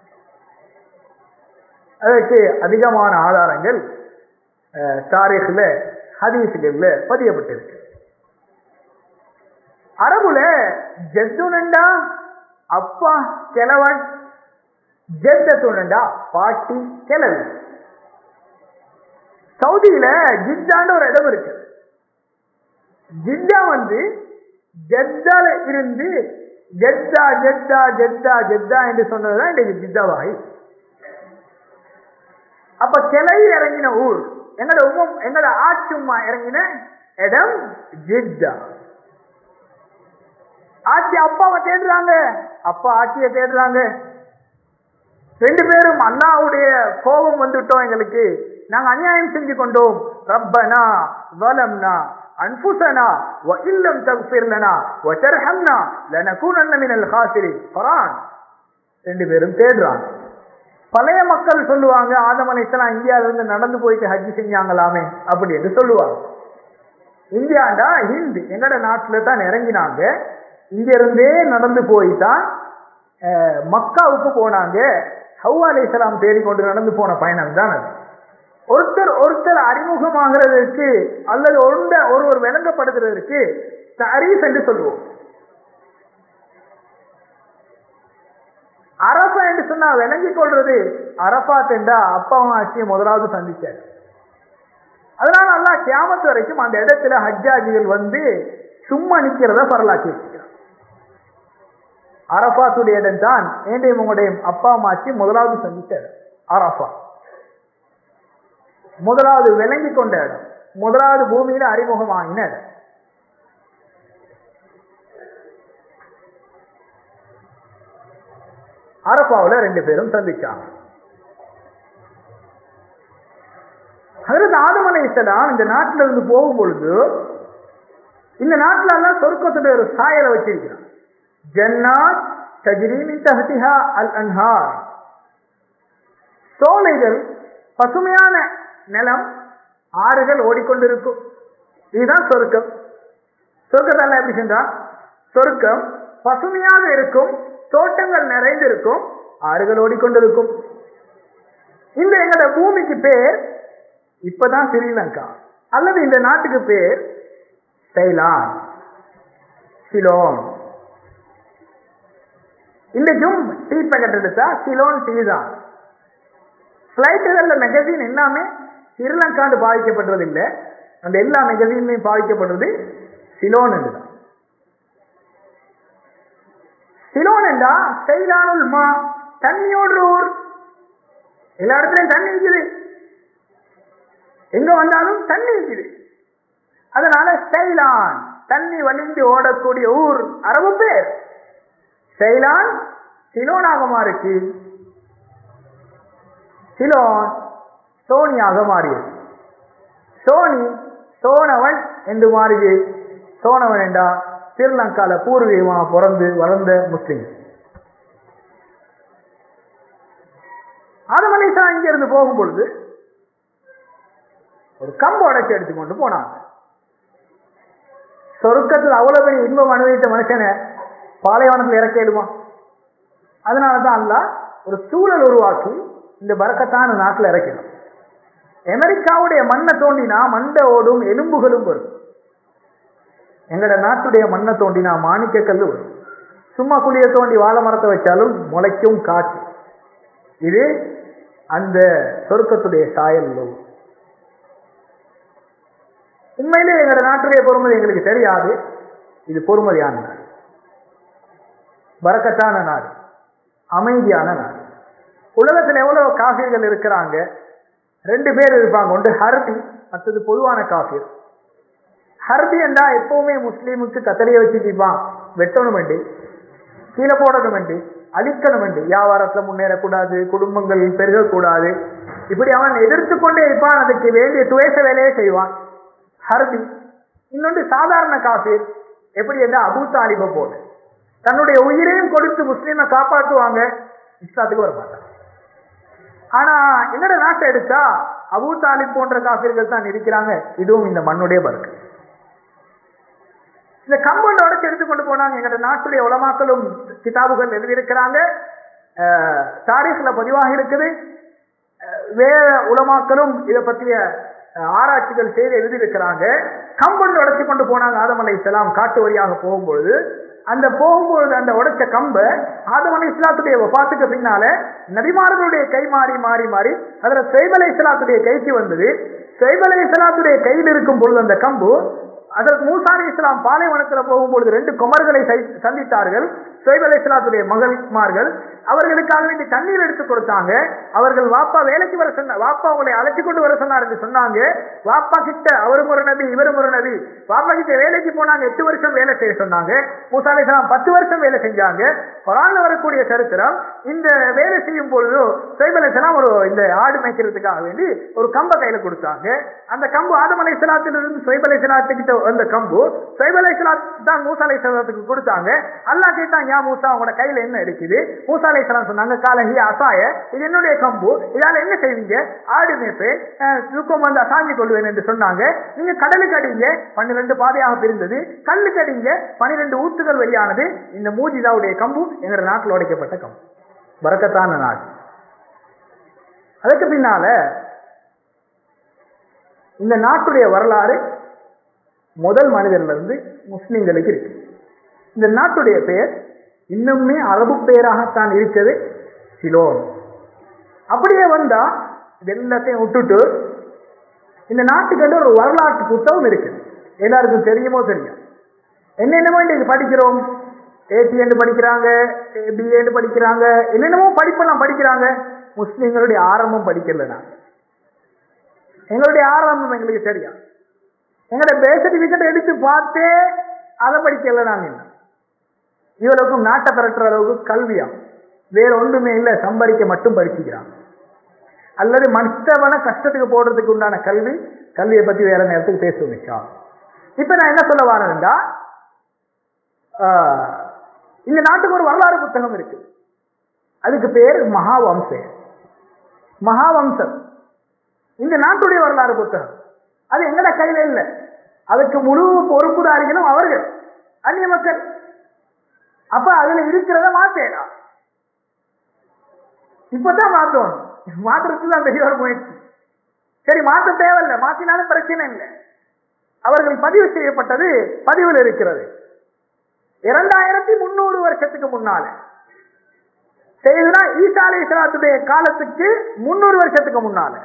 அதற்கு அதிகமான ஆதாரங்கள் தாரீഖിல் ஹதீஸ்களில் பதியப்பட்டிருக்கு அரபுல ஜெத்துனண்டா அப்பா கிழவன் ஜெத்தத்துனண்டா பாட்டி கிழவி சவுதியில ஜித்தான்னு ஒரு இடம் இருக்கு ஜித்தா வந்து ஜெத்தால இருந்து ஜெத்தா ஜெத்தா ஜெத்தா ஜெத்தா என்று சொன்னதுதான் இன்றைக்கு ஜித்தாவாகி அப்ப கிளவி இறங்கின ஊர் எங்கட உமம் எங்கட ஆச்சும்மா இறங்கின இடம் ஜித்தா ஆட்சி அப்பாவை தேடுறாங்க அப்பா ஆட்சியை தேடுறாங்க ரெண்டு பேரும் அல்லாவுடைய கோபம் வந்துட்டோம் எங்களுக்கு நாங்க அநியாயம் செஞ்சு கொண்டோம் ரப்பனா வலம்னா அன்புசனா வ இல்லம் தக்ஃபிர் லனா வ தர்ஹம்னா லனகூனன்ன மினல் காசிரின் குர்ஆன் ரெண்டு பேரும் தேடுறாங்க பழைய மக்கள் சொல்லுவாங்க ஆதம் அலைசலாம் இந்தியாவில இருந்து நடந்து போயிட்டு ஹஜ்ஜி செஞ்சாங்களாமே அப்படி என்று சொல்லுவாங்க இந்தியாண்டா ஹிந்து எங்கட நாட்டுல தான் இறங்கினாங்க இங்க இருந்தே நடந்து போய் தான் மக்காவுக்கு போனாங்க ஹவ்வா அலைசலாம் தேடிக்கொண்டு நடந்து போன பயணம் தான் அது ஒருத்தர் ஒருத்தர் அறிமுகமாகிறதுக்கு அல்லது ஒன்ற ஒருவர் விளங்கப்படுத்துறதுக்கு தரீஃப் என்று சொல்லுவோம் அரபா என்று சொன்னா விளங்கிக் கொள்றது அரபாத் என்றா அப்பாவும் ஆட்சியை முதலாவது சந்திச்சார் அதனால அல்லா கியாமத்து வரைக்கும் அந்த இடத்துல ஹஜ்ஜாஜிகள் வந்து சும்மா நிக்கிறத பரலாக்கி வச்சுக்கிறார் அரபாத்துடைய இடம் தான் ஏண்டையும் உங்களுடைய அப்பா அம்மாச்சி முதலாவது சந்திச்சார் அரபா முதலாவது விளங்கி கொண்ட இடம் முதலாவது பூமியில அறிமுகமாகின இடம் அரப்பாவில் ரெண்டு பேரும் சந்திச்சாங்க அதற்கு ஆதம் அலைசலாம் இந்த நாட்டில இருந்து போகும் பொழுது இந்த நாட்டில எல்லாம் சொர்க்கத்துடைய ஒரு சாயலை வச்சிருக்கிறான் ஜன்னாத் தஜ்ரீமின் தஹதிஹா அல் அன்ஹார் சோலைகள் பசுமையான நிலம் ஆறுகள் ஓடிக்கொண்டிருக்கும் இதுதான் சொர்க்கம் சொர்க்கத்தால எப்படி சென்றா சொர்க்கம் பசுமையாக இருக்கும் தோட்டங்கள் நிறைந்திருக்கும் ஆறுகள் ஓடிக்கொண்டிருக்கும் இந்த எங்களோட பூமிக்கு பேர் இப்பதான் ஸ்ரீலங்கா அல்லது இந்த நாட்டுக்கு பேர் தைலான் சிலோன் இன்றைக்கும் டீ பேக்கெட் எடுத்தா சிலோன் டீ தான் பிளைட்டுகள்ல மெகசின் எல்லாமே ஸ்ரீலங்காண்டு பாதிக்கப்படுறது இல்லை அந்த எல்லா மெகசினுமே பாதிக்கப்படுறது சிலோன் தான் சிலோன் என்றா செயலானுல் மா தண்ணியோடு ஊர் எல்லா இடத்துலயும் தண்ணி இருக்குது எங்க வந்தாலும் தண்ணி இருக்குது அதனால செயலான் தண்ணி வலிந்து ஓடக்கூடிய ஊர் அரபு பேர் செயலான் சிலோனாக மாறிச்சு சிலோன் சோனியாக மாறியது சோனி சோனவன் என்று மாறியது சோனவன் என்றா ஸ்ரீலங்கால பூர்வீகமாக பிறந்து வளர்ந்த முஸ்லிம் ஆதமலைசா இங்க இருந்து போகும் பொழுது ஒரு கம்பு உடைச்சி எடுத்துக்கொண்டு போனாங்க சொருக்கத்தில் அவ்வளவு பெரிய இன்பம் அனுபவித்த மனுஷனை பாலைவனத்தில் இறக்கிடுமா அதனாலதான் அல்ல ஒரு சூழல் உருவாக்கி இந்த பறக்கத்தான நாட்டில் இறக்கணும் அமெரிக்காவுடைய மண்ணை தோண்டினா மண்டை ஓடும் எலும்புகளும் வரும் எங்கட நாட்டுடைய மண்ணை தோண்டினா மாணிக்க கல்லு வரும் சும்மா குழிய தோண்டி வாழை மரத்தை வச்சாலும் முளைக்கும் காற்று இது அந்த சொருக்கத்துடைய சாயல் உண்மையிலே எங்கட நாட்டுடைய பொறுமதி எங்களுக்கு தெரியாது இது பொறுமதியான நாடு வரக்கத்தான நாடு அமைதியான நாடு உலகத்தில் எவ்வளவு காஃபிர்கள் இருக்கிறாங்க ரெண்டு பேர் இருப்பாங்க ஒன்று ஹர்பி மற்றது பொதுவான காஃபிர் ஹர்பி என்றா எப்பவுமே முஸ்லீமுக்கு கத்தலையை வச்சுட்டிப்பான் வெட்டணும் வேண்டி கீழே போடணும் வேண்டி அழிக்கணும் வேண்டி வியாபாரத்தில் முன்னேறக்கூடாது குடும்பங்கள் பெருகக்கூடாது இப்படி அவன் எதிர்த்து கொண்டே இருப்பான் அதுக்கு வேண்டிய துவேச வேலையை செய்வான் ஹர்பி இன்னொன்று சாதாரண காஃபீர் எப்படி என்ன அபூ தாலிப போல தன்னுடைய உயிரையும் கொடுத்து முஸ்லீமை காப்பாற்றுவாங்க இஸ்லாத்துக்கு வர மாட்டாங்க ஆனா எங்கட நாட்டை எடுத்தா அபூ தாலிப் போன்ற காஃபிர்கள் தான் இருக்கிறாங்க இதுவும் இந்த மண்ணுடைய பருக்கு இந்த கம்பௌண்ட் உடச்சு எடுத்துக்கொண்டு போனாங்க எங்கட நாட்டுடைய உலமாக்களும் கிதாபுகள் எழுதியிருக்கிறாங்க அஹ், தாரீഖ்ல பதிவாக இருக்குது அஹ், வேற உலமாக்களும் இதை பற்றிய அஹ், ஆராய்ச்சிகள் செய்து எழுதியிருக்கிறாங்க கம்பௌண்ட் உடைச்சு கொண்டு போனாங்க ஆதம் அலைஹிஸ்ஸலாம் காட்டு வழியாக போகும்பொழுது அந்த போகும்பொழுது அந்த உடைச்ச கம்ப ஆதம் அலை இஸ்லாத்துடைய வபாத்துக்கு பின்னால நபிமார்களுடைய கை மாறி மாறி மாறி அதுல சைப் அலை இஸ்லாத்துடைய கைக்கு வந்தது சைப் அலை இஸ்லாத்துடைய கையில் இருக்கும் பொழுது அந்த கம்பு அதற்கு மூசா அலி இஸ்லாம் பாலைவனத்துல போகும்பொழுது ரெண்டு குமர்களை சை- சந்தித்தார்கள் சைப் அலை இஸ்லாத்துடைய மகள்மார்கள் அவர்களுக்காக வேண்டி தண்ணீர் எடுத்து கொடுத்தாங்க அவர்கள் வாப்பா வேலைக்கு வர சொன்ன வாப்பா உங்களை அழைச்சி கொண்டு வர சொன்னார் என்று சொன்னாங்க வாப்பா கிட்ட அவரும் ஒரு நபி இவரும் ஒரு நபி வாப்பா கிட்ட வேலைக்கு போனாங்க எட்டு வருஷம் வேலை செய்ய சொன்னாங்க மூசா அலி இஸ்லாம் பத்து வருஷம் வேலை செஞ்சாங்க குரான்ல வரக்கூடிய சரித்திரம் இந்த வேலை செய்யும் பொழுது சைப் அலை இஸ்லாம் ஒரு இந்த ஆடு மேய்க்கிறதுக்காக வேண்டி ஒரு கம்பை கையில கொடுத்தாங்க அந்த கம்பு ஆதம் அலை இஸ்லாத்திலிருந்து சைப் அலை இஸ்லாத்துக்கிட்ட வந்த கம்பு சைப் அலை இஸ்லாம் தான் மூசா அலை இஸ்லாத்துக்கு கொடுத்தாங்க அல்லாஹ் கேட்டான் யா மூசா உங்களோட கையில என்ன இருக்குது மூசா அலை இஸ்லாம் சொன்னாங்க காலஹி அசாய இது என்னுடைய கம்பு இதால என்ன செய்வீங்க ஆடு மேய்ப்பேன் அஹ், தூக்கம் வந்து அசாஞ்சி கொள்வேன் என்று சொன்னாங்க நீங்க கடலுக்கு அடிங்க பன்னிரண்டு பாதையாக பிரிந்தது கல்லுக்கு அடிங்க பன்னிரண்டு ஊத்துகள் வெளியானது இந்த மூஜிதாவுடைய கம்பு எங்க நாட்டில் உடைக்கப்பட்ட கம்பு வரக்கத்தான நாடு அதுக்கு பின்னால இந்த நாட்டுடைய வரலாறு முதல் மனிதர்ல இருந்து முஸ்லிம்களுக்கு இருக்கு இந்த நாட்டுடைய பெயர் இன்னுமே அரபு பெயராகத்தான் இருக்குது சிலோன் அப்படியே வந்தா இது எல்லாத்தையும் விட்டுட்டு இந்த நாட்டுக்கு வந்து ஒரு வரலாற்று புத்தகம் இருக்கு எல்லாருக்கும் தெரியுமோ தெரியும் என்னென்னமோ இன்னைக்கு படிக்கிறோம் ஏடிஎன் படிக்கிறாங்க பிஏன்னு படிக்கிறாங்க என்னென்னமோ படிப்பெல்லாம் படிக்கிறாங்க முஸ்லிம்களுடைய ஆரம்பம் படிக்கல நான் எங்களுடைய ஆரம்பம் எங்களுக்கு தெரியும் எங்களுடைய பே சர்டிபிகேட் எடுத்து பார்த்தே அதை படிக்கல நாங்க இன்னும் இவருக்கும் நாட்டை பிறட்டுற அளவுக்கு கல்வியா வேற ஒன்றுமே இல்லை சம்பாதிக்க மட்டும் படிச்சுக்கிறான் அல்லது மற்றவனை கஷ்டத்துக்கு போடுறதுக்கு உண்டான கல்வி கல்வியை பத்தி வேற நேரத்துக்கு பேசுவோம் நிச்சயம் இப்ப நான் என்ன சொல்ல வரேன்டா இந்த நாட்டுக்கு ஒரு வரலாறு புத்தகம் இருக்கு அதுக்கு பேர் மகாவம்சம் மகாவம்சம் இந்த நாட்டுடைய வரலாறு புத்தகம் அது எங்கட கையில இல்லை அதுக்கு முழு பொறுப்புதாரிகளும் அவர்கள் அந்நிய மக்கள் அப்ப அதுல இருக்கிறத மாத்தேடா இப்பதான் மாத்தோம் மாத்துறதுக்கு தான் பெரிய ஒரு முயற்சி சரி மாற்ற தேவையில்லை மாத்தினாலும் பிரச்சனை இல்லை அவர்கள் பதிவு செய்யப்பட்டது பதிவில் இருக்கிறது இரண்டாயிரத்தி முன்னூறு வருஷத்துக்கு முன்னால செய்துனா ஈசா அலி இஸ்லாத்துடைய காலத்துக்கு முன்னூறு வருஷத்துக்கு முன்னால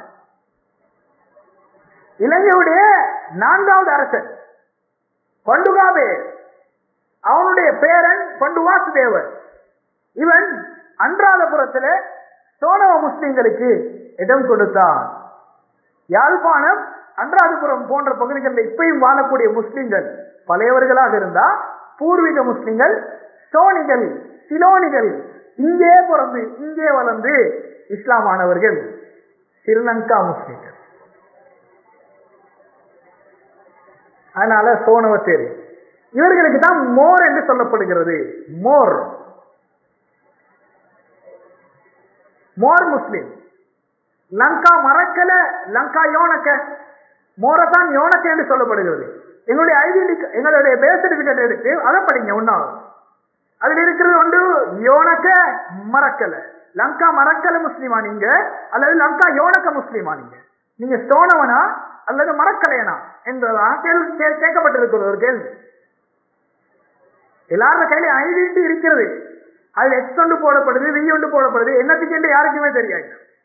இலங்கையுடைய நான்காவது அரசன் பண்டுகாவே அவனுடைய பேரன் பண்டு வாசுதேவர் இவன் அன்றாதபுரத்துல சோனவ முஸ்லிம்களுக்கு இடம் கொடுத்தான் யாழ்ப்பாணம் அன்றாதபுரம் போன்ற பகுதிகளில் இப்பயும் வாழக்கூடிய முஸ்லிம்கள் பழையவர்களாக இருந்தா பூர்வீக முஸ்லிம்கள் சோனிகள் சிலோனிகள் இங்கே பிறந்து இங்கே வளர்ந்து இஸ்லாமானவர்கள் ஸ்ரீலங்கா முஸ்லிம்கள் அதனால சோனவத்தேரி இவர்களுக்கு தான் மோர் என்று சொல்லப்படுகிறது மோர் மோர் முஸ்லிம் லங்கா மறக்கல லங்கா யோனக்க மோரதான் யோனக்க என்று சொல்லப்படுகிறது எங்களுடைய ஐடென்டி எங்களுடைய பேர் சர்டிபிகேட் எடுத்து அதை படிங்க ஒன்னாவது அதுல இருக்கிறது ஒன்று யோனக்க மறக்கல லங்கா மறக்கல முஸ்லிமா நீங்க அல்லது லங்கா யோனக்க முஸ்லிமா நீங்க நீங்க ஸ்டோனவனா அல்லது மறக்கலையனா என்றதான் கேள்வி கே- கேட்கப்பட்டிருக்கிறது ஒரு கேள்வி எல்லாரோட கையில ஐடென்டி இருக்கிறது அது எக்ஸ் ஒன்று போடப்படுது வி ஒன்று போடப்படுது என்னத்துக்கு என்று யாருக்குமே தெரியாது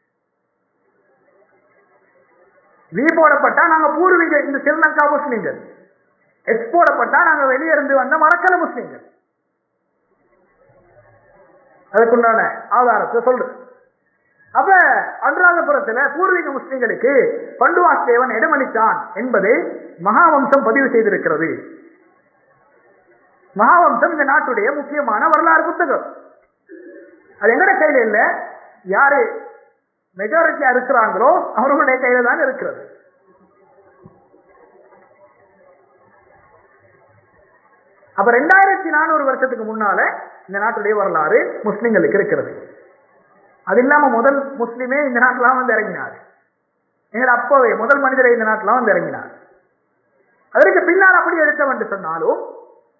வி போடப்பட்டா நாங்க பூர்வீக இந்த ஸ்ரீலங்கா முஸ்லிம்கள் எக்ஸ் போடப்பட்டா நாங்க வெளியே இருந்து வந்த மரக்கல முஸ்லிம்கள் அதுக்குண்டான ஆதாரத்தை சொல்றேன் அப்ப அனுராதபுரத்துல பூர்வீக முஸ்லிம்களுக்கு பண்டுவாஸ் தேவன் இடமளித்தான் என்பதை மகாவம்சம் பதிவு செய்திருக்கிறது மகாவம்சம் இந்த நாட்டுடைய முக்கியமான வரலாறு புத்தகம் அது எங்கட கையில இல்ல யாரு மெஜாரிட்டியா இருக்கிறாங்களோ அவர்களுடைய கையில தான் இருக்கிறது அப்ப ரெண்டாயிரத்தி நானூறு வருஷத்துக்கு முன்னால இந்த நாட்டுடைய வரலாறு முஸ்லிம்களுக்கு இருக்கிறது அது இல்லாம முதல் முஸ்லிமே இந்த நாட்டிலாம் வந்து இறங்கினார் எங்கள் அப்பவே முதல் மனிதரை இந்த நாட்டிலாம் வந்து இறங்கினார் அதற்கு பின்னால் அப்படி எடுத்தோம் என்று சொன்னாலும்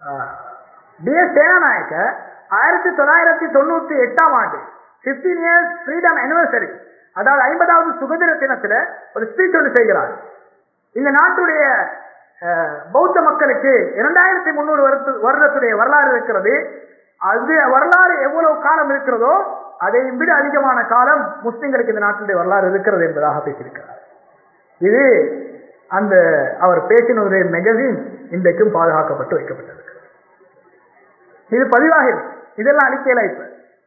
டி எஸ் சேனாநாயக்க ஆயிரத்தி தொள்ளாயிரத்தி தொண்ணூத்தி எட்டாம் ஆண்டு பிப்டீன் இயர்ஸ் ஃப்ரீடம் அனிவர்சரி அதாவது ஐம்பதாவது சுதந்திர தினத்துல ஒரு ஸ்பீச் ஒன்று செய்கிறார் இந்த நாட்டுடைய அஹ், பௌத்த மக்களுக்கு இரண்டாயிரத்தி முன்னூறு வருடத்துடைய வரலாறு இருக்கிறது அது வரலாறு எவ்வளவு காலம் இருக்கிறதோ அதையும் விட அதிகமான காலம் முஸ்லிம்களுக்கு இந்த நாட்டினுடைய வரலாறு இருக்கிறது என்பதாக பேசியிருக்கிறார் இது அந்த அவர் பேசினுடைய மெகசின் இன்றைக்கும் பாதுகாக்கப்பட்டு வைக்கப்பட்டிருக்கிறது இது பதிவாக இருக்கு. இதெல்லாம் அழிக்கையில இப்ப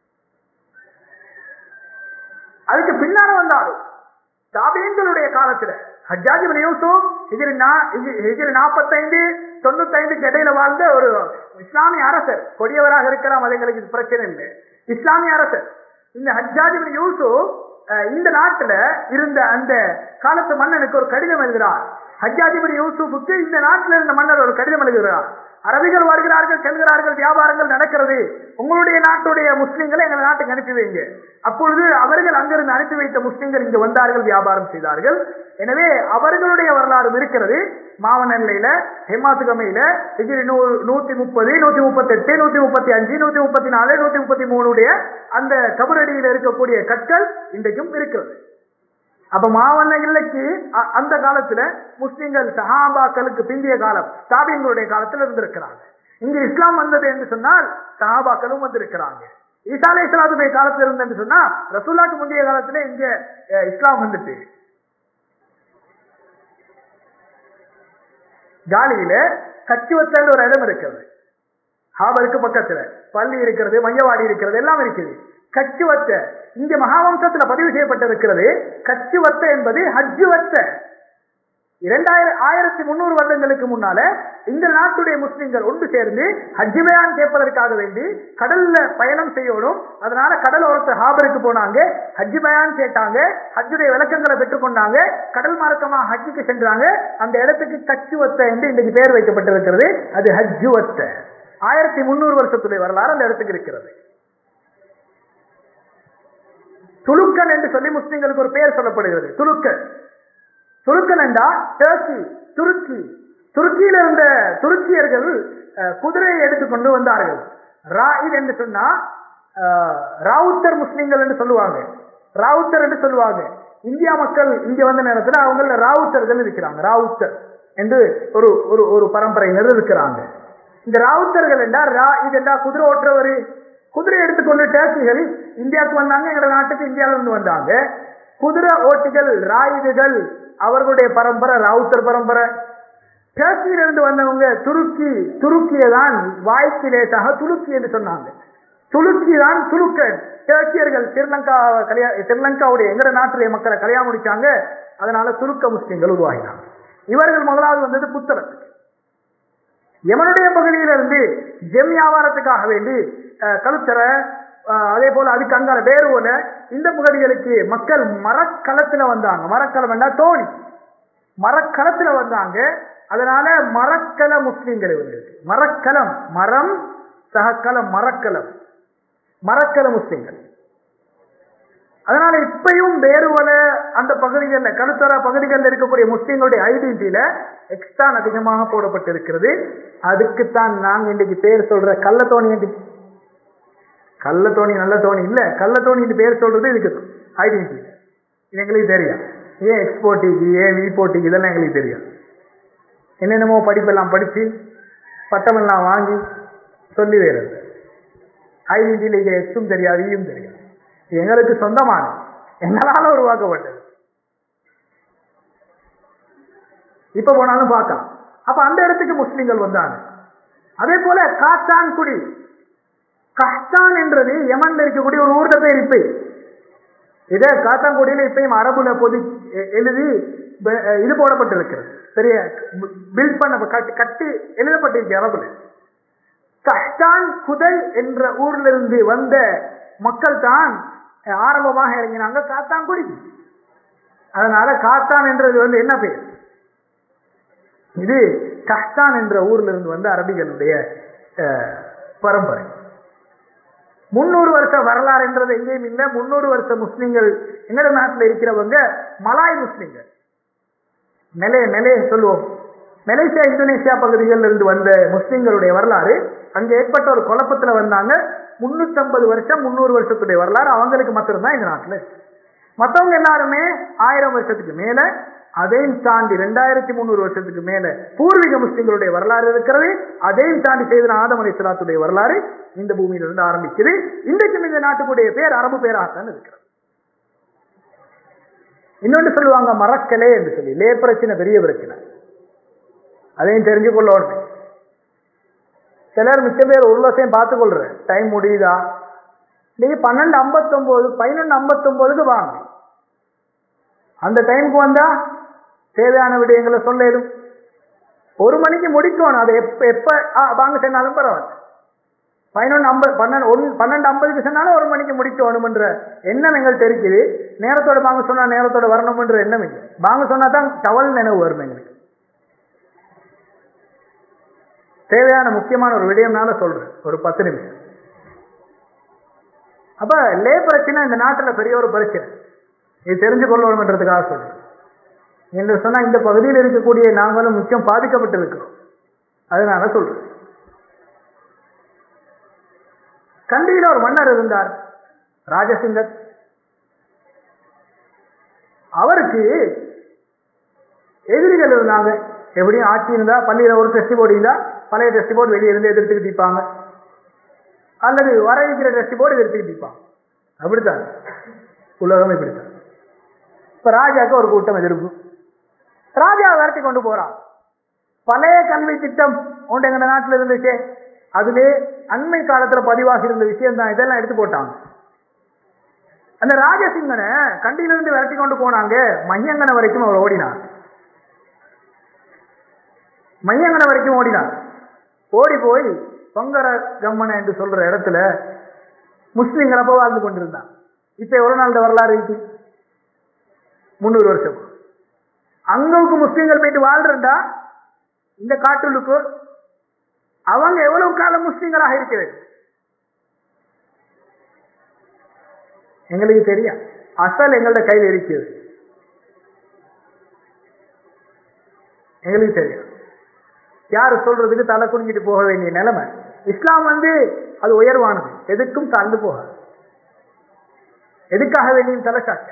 அதுக்கு பின்னால வந்தாலும் தாபியங்களுடைய காலத்துல ஹஜ்ஜாஜி பின் யூசுப் ஹிஜ்ரி நா- ஹிஜ்ரி- ஹிஜ்ரி நாற்பத்தைந்து தொண்ணூத்தைந்துக்கு இடையில வாழ்ந்த ஒரு இஸ்லாமிய அரசர் கொடியவராக இருக்கலாம் அது எங்களுக்கு இது பிரச்சனை இல்லை இஸ்லாமிய அரசர் இந்த ஹஜ்ஜாஜி பின் யூசுப் அஹ், இந்த நாட்டுல இருந்த அந்த காலத்து மன்னனுக்கு ஒரு கடிதம் எழுதுகிறார் ஹஜ்ஜாஜி பின் யூசுஃபுக்கு இந்த நாட்டில் இருந்த மன்னர் ஒரு கடிதம் எழுதுகிறார் அரபிகள் வருகிறார்கள் செல்கிறார்கள் வியாபாரங்கள் நடக்கிறது உங்களுடைய நாட்டுடைய முஸ்லிம்களை எங்கள் நாட்டுக்கு அனுப்பி வைங்க அப்பொழுது அவர்கள் அங்கிருந்து அனுப்பி வைத்த முஸ்லிம்கள் இங்கு வந்தார்கள் வியாபாரம் செய்தார்கள் எனவே அவர்களுடைய வரலாறு இருக்கிறது மாவனல்லையில ஹெமாத்துகமையில ஹிஜ்ரி நூ நூத்தி முப்பது நூத்தி முப்பத்தி எட்டு நூத்தி முப்பத்தி அஞ்சு நூத்தி முப்பத்தி நாலு நூத்தி முப்பத்தி மூணுடைய அந்த கபரடியில் இருக்கக்கூடிய கற்கள் இன்றைக்கும் இருக்கிறது அப்ப மாவண்ண இல்லைக்கு அ- அந்த காலத்துல முஸ்லிம்கள் சஹாபாக்களுக்கு பிந்திய காலம் தாபியங்களுடைய காலத்துல இருந்திருக்கிறாங்க இங்க இஸ்லாம் வந்தது என்று சொன்னால் சஹாபாக்களும் வந்திருக்கிறாங்க ஈசா அலை இஸ்லாத்துடைய காலத்துல இருந்து என்று சொன்னா ரசூல்லாக்கு முந்தைய காலத்துல இங்க அஹ், இஸ்லாம் வந்துட்டு காலியில கச்சுவத்தல் ஒரு இடம் இருக்கிறது ஹாபருக்கு பக்கத்துல பள்ளி இருக்கிறது மையவாடி இருக்கிறது எல்லாம் இருக்குது கச்சுவத்த இங்க மகாவம்சத்துல பதிவு செய்யப்பட்டிருக்கிறது கச்சுவத்த என்பது ஹஜ்ஜுவத்த இரண்டாயிரம் ஆயிரத்தி முன்னூறு வருடங்களுக்கு முன்னால இந்த நாட்டுடைய முஸ்லிம்கள் ஒன்று சேர்ந்து ஹஜ்ஜு பயான் கேட்பதற்காக வேண்டி கடல்ல பயணம் செய்யணும் அதனால கடல் ஓரத்து ஹாபருக்கு போனாங்க ஹஜ்ஜு பயான் கேட்டாங்க ஹஜ்ஜுடைய விளக்கங்களை பெற்றுக்கொண்டாங்க கடல் மார்க்கமா ஹஜ்ஜுக்கு சென்றாங்க அந்த இடத்துக்கு கச்சுவத்த என்று இன்றைக்கு பெயர் வைக்கப்பட்டிருக்கிறது அது ஹஜ்ஜுவத்த ஆயிரத்தி முன்னூறு வருஷத்துடைய வரலாறு அந்த இடத்துக்கு இருக்கிறது துலுக்கன் என்று சொல்லி முஸ்லிம்களுக்கு ஒரு பெயர் சொல்லப்படுகிறது துலுக்கன் துருக்கன் என்றா டர்க்கி துருக்கி துருக்கியில இருந்த துருக்கியர்கள் அஹ், குதிரையை எடுத்துக்கொண்டு வந்தார்கள் ராயித் என்று சொன்னா அஹ், ராவுத்தர் முஸ்லிம்கள் என்று சொல்லுவாங்க ராவுத்தர் என்று சொல்லுவாங்க இந்தியா மக்கள் இங்க வந்த நேரத்துல அவங்கள ராவுத்தர்கள் இருக்கிறாங்க ராவுத்தர் என்று ஒரு ஒரு ஒரு பரம்பரையினர் இருக்கிறாங்க இந்த ராவுத்தர்கள் என்றா ரா இது என்றா குதிரை ஓட்டுறவர் குதிரை எடுத்துக்கொண்டு டேக்சிகள் இந்தியாவுக்கு வந்தாங்க எங்க நாட்டுக்கு இந்தியாவில இருந்து வந்தாங்க குதிரை ஓட்டிகள் ராயுதுகள் அவர்களுடைய பரம்பரை ராவுத்தர் பரம்பரை டர்க்கியிலிருந்து வந்தவங்க துருக்கி துருக்கியை தான் வாய்க்கு லேசாக துருக்கி என்று சொன்னாங்க துருக்கி தான் துலுக்கன் டர்க்கியர்கள் ஸ்ரீலங்கா கல்யா ஸ்ரீலங்காவுடைய எங்கட நாட்டுடைய மக்களை கல்யாணம் முடிச்சாங்க அதனால துருக்க முஸ்லிம்கள் உருவாகினாங்க இவர்கள் முதலாவது வந்தது புத்தளத்துக்கு யமனுடைய பகுதியிலிருந்து ஜெம் வியாபாரத்துக்காக வேண்டி அஹ், கழுத்தரை அஹ், அதே போல அதுக்கு அங்கால வேறுவோல இந்த பகுதிகளுக்கு மக்கள் மரக்களத்துல வந்தாங்க மரக்களம் என்றா தோணி மரக்களத்துல வந்தாங்க அதனால மரக்கல முஸ்லிம்கள் இவங்களுக்கு மரக்கலம் மரம் சகக்கலம் மரக்கலம் மரக்கல முஸ்லிம்கள் அதனால இப்பயும் வேறுவல அந்த பகுதிகளில் கருத்தர பகுதிகளில் இருக்கக்கூடிய முஸ்லிம்களுடைய ஐடென்டிட்டியில எக்ஸ்ட்ரா அதிகமாக போடப்பட்டிருக்கிறது அதுக்குத்தான் நாங்க இன்னைக்கு பேர் சொல்ற கள்ளத்தோணி என்று கள்ளத்தோணி நல்ல தோணி இல்ல கள்ளத்தோணி என்று பேர் சொல்றது இதுக்கு ஐடென்டிட்டி இது எங்களுக்கு தெரியும் ஏன் எக்ஸ்போர்ட்டிக்கு ஏன் விபோட்டிக்கு இதெல்லாம் எங்களுக்கு தெரியும் என்னென்னமோ படிப்பெல்லாம் படிச்சு பட்டமெல்லாம் வாங்கி சொல்லி வேறு ஐடென்டிட்டியில் இருக்கிற எக்ஸும் தெரியாது ஈயும் தெரியாது இது எங்களுக்கு சொந்தமான எங்களால உருவாக்கப்பட்டது இப்ப போனாலும் பார்க்கலாம் அப்ப அந்த இடத்துக்கு முஸ்லிம்கள் வந்தாங்க அதே போல காச்சான்குடி கஹ்தான் என்றது யமன்ல இருக்கக்கூடிய ஒரு ஊர்ல பேர் இப்ப இதே காத்தாங்குடியில இப்பயும் அரபுல பொதி எ- எழுதி ப- இது போடப்பட்டிருக்கிறது பெரிய பில்ட் பண்ண கட்டி- கட்டி எழுதப்பட்டிருக்கு அரபுல கஹ்தான் குதல் என்ற ஊர்ல இருந்து வந்த மக்கள் தான் ஆரம்பமாக இறங்கினாங்க காத்தான்குடி அதனால காத்தான் என்றது வந்து என்ன பேர் இது கஹ்தான் என்ற ஊர்ல இருந்து வந்த அரபிகளுடைய அஹ், பரம்பரை முன்னூறு வருஷ வரலாறு என்றது எங்கேயும் இல்லை முன்னூறு வருஷ முஸ்லிம்கள் எங்கட நாட்டில் இருக்கிறவங்க மலாய் முஸ்லிம்கள் நிலைய நிலைய சொல்லுவோம் மலேசியா இந்தோனேசியா பகுதிகளில் இருந்து வந்த முஸ்லிம்களுடைய வரலாறு அங்க ஏற்பட்ட ஒரு குழப்பத்துல வந்தாங்க முன்னூத்தம்பது வருஷம் முந்நூறு வருஷத்துடைய வரலாறு அவங்களுக்கு மட்டும்தான் இந்த நாட்டுல இருக்கு மத்தவங்க எல்லாருமே ஆயிரம் வருஷத்துக்கு மேல அதையும் தாண்டி ரெண்டாயிரத்தி முந்நூறு வருஷத்துக்கு மேல பூர்வீக முஸ்லிம்களுடைய வரலாறு இருக்கிறது அதையும் தாண்டி செய்த ஆதம் அலி சலாத்துடைய வரலாறு இந்த பூமியிலிருந்து ஆரம்பிக்குது இன்றைக்கும் இந்த நாட்டுக்குடைய பேர் அரபு பேராகத்தான் இருக்கிறது இன்னொன்று சொல்லுவாங்க மறக்கலே என்று சொல்லி லே பிரச்சனை பெரிய பிரச்சனை அதையும் தெரிஞ்சு கொள்ளணும் சிலர் மிச்ச பேர் ஒரு லட்சம் பார்த்து கொள்ற டைம் முடியுதா நீங்க பன்னெண்டு ஐம்பத்தொன்பது பதினொன்று ஐம்பத்தொன்பதுக்கு வாங்க அந்த டைமுக்கு வந்தா தேவையான விடயங்களை சொல்லும் ஒரு மணிக்கு முடிக்கணும் அதை எப்ப எப்ப ஆ, வாங்க சொன்னாலும் பரவாயில்ல பதினொன்று ஐம்பது பன்னெண்டு ஒன் பன்னெண்டு ஐம்பதுக்கு சொன்னாலும் ஒரு மணிக்கு முடிக்கணும்ன்ற எண்ணம் எங்கள்கிட்ட இருக்குது நேரத்தோட வாங்க சொன்னா நேரத்தோட வரணும்ன்ற எண்ணம் இல்லை வாங்க சொன்னா தான் டவல் நினைவு வரும் எங்களுக்கு தேவையான முக்கியமான ஒரு விடயம்னால சொல்றேன் ஒரு பத்து நிமிஷம் அப்ப லே பிரச்சனை இந்த நாட்டுல பெரிய ஒரு பிரச்சனை இது தெரிஞ்சு கொள்ளணும்ன்றதுக்காக சொல்றேன் என்று சொன்னா இந்த பகுதியில் இருக்கக்கூடிய நாங்களும் முக்கியம் பாதிக்கப்பட்டு இருக்கிறோம் அதனால சொல்றேன் கண்டியில ஒரு மன்னர் இருந்தார் ராஜசிங்கர் அவருக்கு எதிரிகள் இருந்தாங்க எப்படியும் ஆட்சி இருந்தா பள்ளியில ஒரு டெஸ்ட் போர்டு இருந்தா பழைய டெஸ்ட் போர்டு வெளியே இருந்து எதிர்த்துக்கிட்டு இருப்பாங்க அல்லது வர இருக்கிற டெஸ்ட் போர்டு எதிர்த்துக்கிட்டு இருப்பாங்க அப்படித்தான் உலகம் இப்படித்தான் இப்ப ராஜாக்கு ஒரு கூட்டம் எதிர்ப்பு ராஜா விரட்டி கொண்டு போறான் பழைய கல்வி திட்டம் ஒன்று எங்க நாட்டில் இருந்துச்சே அதிலே அண்மை காலத்துல பதிவாகி இருந்த விஷயம் தான் இதெல்லாம் எடுத்து போட்டாங்க அந்த ராஜசிங்கனை கண்டியிலிருந்து விரட்டி கொண்டு போனாங்க மையங்கனை வரைக்கும் அவர் ஓடினார் மையங்கனை வரைக்கும் ஓடினார் ஓடி போய் பொங்கர கம்மனை என்று சொல்ற இடத்துல முஸ்லிம்கள் அப்போ வாழ்ந்து கொண்டிருந்தான் இப்ப எவ்வளவு நாள் இந்த வரலாறு இருக்கு முந்நூறு வருஷம் அங்கவுக்கு முஸ்லிம்கள் போயிட்டு வாழ்றா இந்த காட்டுள்ளுக்கு அவங்க எவ்வளவு காலம் முஸ்லிம்களாக இருக்கிறது எங்களுக்கு தெரியும் அசல் எங்களோட கையில் இருக்கிறது எங்களுக்கு தெரியும் யாரு சொல்றதுக்கு தலை குனிஞ்சிட்டு போக வேண்டிய நிலைமை இஸ்லாம் வந்து அது உயர்வானது எதுக்கும் தாழ்ந்து போகாது எதுக்காக வேண்டியும் தலை சாட்சியா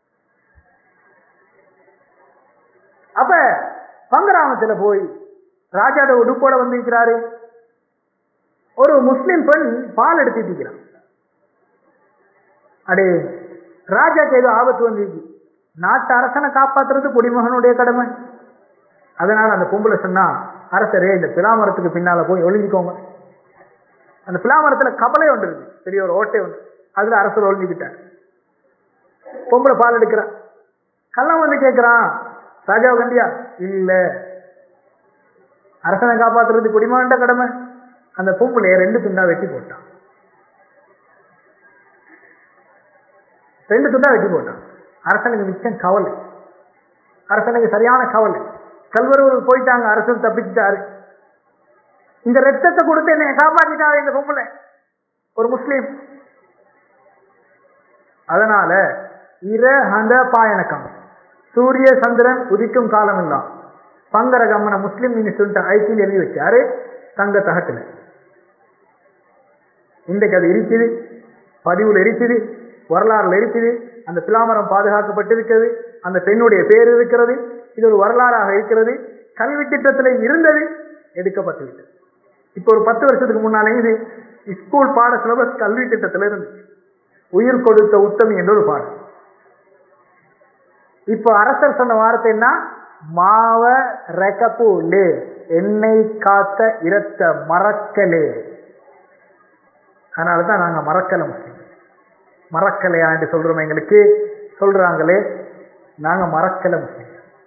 அப்ப பங்கராமத்துல போய் ராஜாட உடுப்போட வந்திருக்கிறாரு ஒரு முஸ்லிம் பெண் பால் எடுத்துட்டு இருக்கிறான் அடே ராஜாக்கு ஏதோ ஆபத்து வந்துருக்கு நாட்டு அரசனை காப்பாத்துறது குடிமகனுடைய கடமை அதனால அந்த பொம்பளை சொன்னா அரசரே இந்த பிலாமரத்துக்கு பின்னால போய் ஒளிஞ்சுக்கோங்க அந்த பிலாமரத்துல கபலை ஒன்று இருக்கு பெரிய ஒரு ஓட்டை ஒன்று அதுல அரசர் ஒளிஞ்சுக்கிட்டார் பொம்பளை பால் எடுக்கிறான் கள்ளம் வந்து கேட்கிறான் ராஜாவை கண்டியா இல்ல அரசனை காப்பாத்துறது குடிமகன்ட கடமை அந்த பொம்பளைய ரெண்டு துண்டா வெட்டி போட்டான் ரெண்டு துண்டா வெட்டி போட்டான் அரசனுக்கு மிச்சம் கவலை அரசனுக்கு சரியான கவலை கல்வரூர் போயிட்டாங்க அரசன் தப்பிச்சுட்டாரு இந்த ரத்தத்தை கொடுத்து என்னை காப்பாத்திட்டாரு இந்த பொம்பளை ஒரு முஸ்லீம் அதனால இர ஹந்த பாயணக்கம் சூரிய சந்திரன் உதிக்கும் காலம் எல்லாம் பங்கர கம்மன முஸ்லிம் மினிஸ்டர் ஐக்கியம் எழுதி வச்சாரு தங்க தகட்டுல இன்றைக்கு அது இருக்குது பதிவுல இருக்குது வரலாறுல இருக்குது அந்த பிலாமரம் பாதுகாக்கப்பட்டிருக்கிறது அந்த பெண்ணுடைய பேர் இருக்கிறது இது ஒரு வரலாறாக இருக்கிறது கல்வி திட்டத்தில் இருந்தது எடுக்கப்பட்டுவிட்டது இப்போ ஒரு பத்து வருஷத்துக்கு முன்னாலே இது ஸ்கூல் பாட சிலபஸ் கல்வி திட்டத்தில் இருந்துச்சு உயிர் கொடுத்த உத்தமி என்ற ஒரு பாடம் இப்போ அரசர் சொன்ன வார்த்தை என்ன மாவ ரெகப்பு லே என்னை காத்த இரத்த மறக்கலே அதனால தான் நாங்க மறக்கல முஸ்லிம் மறக்கலையா என்று சொல்றோம் எங்களுக்கு சொல்றாங்களே நாங்க மறக்கல முஸ்லிம்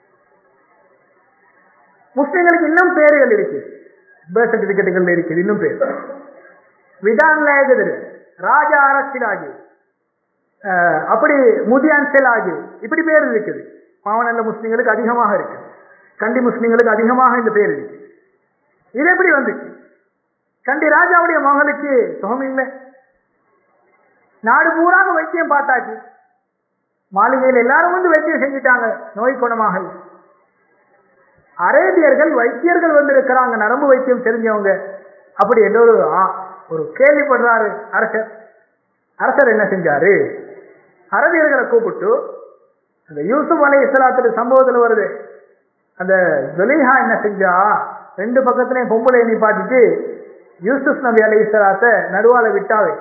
முஸ்லிம்களுக்கு இன்னும் பேர்கள் இருக்கு பர்த் சர்டிபிகேட்டுகள் இருக்குது இன்னும் பேர் விதான்லேகதர் ராஜா அரசியலாகி அப்படி முதியான்செல் ஆகி இப்படி பேர் இருக்குது மாவனல்ல முஸ்லிம்களுக்கு அதிகமாக இருக்கு கண்டி முஸ்லிம்களுக்கு அதிகமாக இந்த பேர் இருக்கு இது எப்படி வந்துச்சு கண்டி ராஜாவுடைய மகளுக்கு சுகம் இல்லை நாடு பூராக வைத்தியம் பார்த்தாச்சு மாளிகையில் எல்லாரும் வந்து வைத்தியம் செஞ்சுட்டாங்க நோய் குணமாக இல்லை அரேபியர்கள் வைத்தியர்கள் வந்திருக்கிறாங்க நரம்பு வைத்தியம் தெரிஞ்சவங்க அப்படி என்ற ஒரு ஆ, ஒரு கேள்விப்படுறாரு அரசர் அரசர் என்ன செஞ்சாரு அரபியர்களை கூப்பிட்டு அந்த யூசுப் அலை இஸ்லாத்துல சம்பவத்துல வருது அந்த ஜொலிஹா என்ன செஞ்சா ரெண்டு பக்கத்துலயும் பொம்பளை நிப்பாட்டிட்டு யூசுப் நபி அலை இஸ்லாத்தை நடுவால விட்டாவே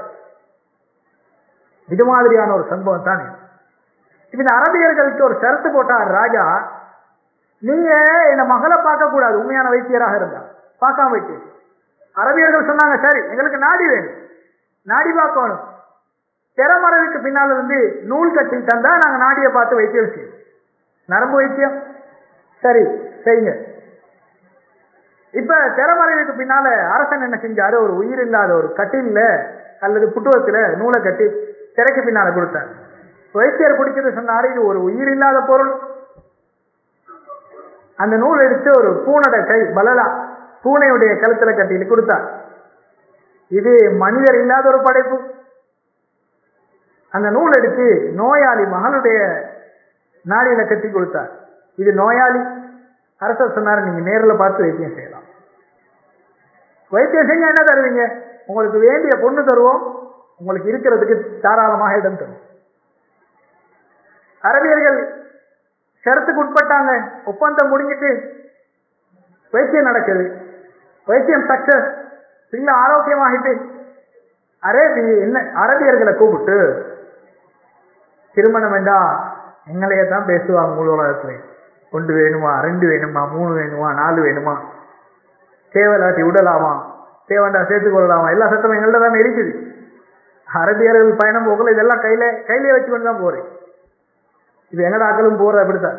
இது மாதிரியான ஒரு சம்பவம் தான் இது. இப்ப இந்த அரபியர்களுக்கு ஒரு ஷரத்து போட்டார் ராஜா நீங்க என்ன மகளை பார்க்க கூடாது உண்மையான வைத்தியராக இருந்தா பார்க்காம வைத்திய அரபியர்கள் சொன்னாங்க சரி எங்களுக்கு நாடி வேணும் நாடி பார்க்கணும் திறமறைவுக்கு பின்னால இருந்து நூல் கட்டி தந்தா நாங்க நாடியை பார்த்து வைத்தியம் செய்வோம் நரம்பு வைத்தியம் சரி செய்யுங்க இப்ப திறமறைவுக்கு பின்னால அரசன் என்ன செஞ்சாரு ஒரு உயிர் இல்லாத ஒரு கட்டில்ல அல்லது புட்டுவத்துல நூலை கட்டி திரைக்கு பின்னால கொடுத்தார் வைத்தியர் பிடிச்சது சொன்னாரு இது ஒரு உயிர் இல்லாத பொருள் அந்த நூல் எடுத்து ஒரு பூனோட கை பலலா பூனையுடைய கழுத்துல கட்டிட்டு கொடுத்தார் இது மனிதர் இல்லாத ஒரு படைப்பு அந்த நூல் எடுத்து நோயாளி மகளுடைய நாடியில கட்டி கொடுத்தார் இது நோயாளி அரசர் சொன்னார் நீங்க நேரில் பார்த்து வைத்தியம் செய்யலாம் வைத்தியம் செஞ்சா என்ன தருவீங்க உங்களுக்கு வேண்டிய பொண்ணு தருவோம் உங்களுக்கு இருக்கிறதுக்கு தாராளமாக இடம் தரும் அரபியர்கள் ஷரத்துக்கு உட்பட்டாங்க ஒப்பந்தம் முடிஞ்சிட்டு வைத்தியம் நடக்குது வைத்தியம் சக்சஸ் பின்ன ஆரோக்கியமாகிட்டு அரேபி என்ன அரபியர்களை கூப்பிட்டு திருமணம் வேண்டா எங்களையே தான் பேசுவாங்க முழு உலகத்துல ஒன்று வேணுமா ரெண்டு வேணுமா மூணு வேணுமா நாலு வேணுமா தேவலாட்டி விடலாமா தேவண்டா சேர்த்துக் கொள்ளலாமா எல்லா சட்டமும் எங்கள்ட்ட தான் இருக்குது அரபியர்கள் பயணம் போகல இதெல்லாம் கையில கையிலே வச்சு கொண்டு தான் போறேன் இது எங்கட ஆக்களும் போற அப்படித்தான்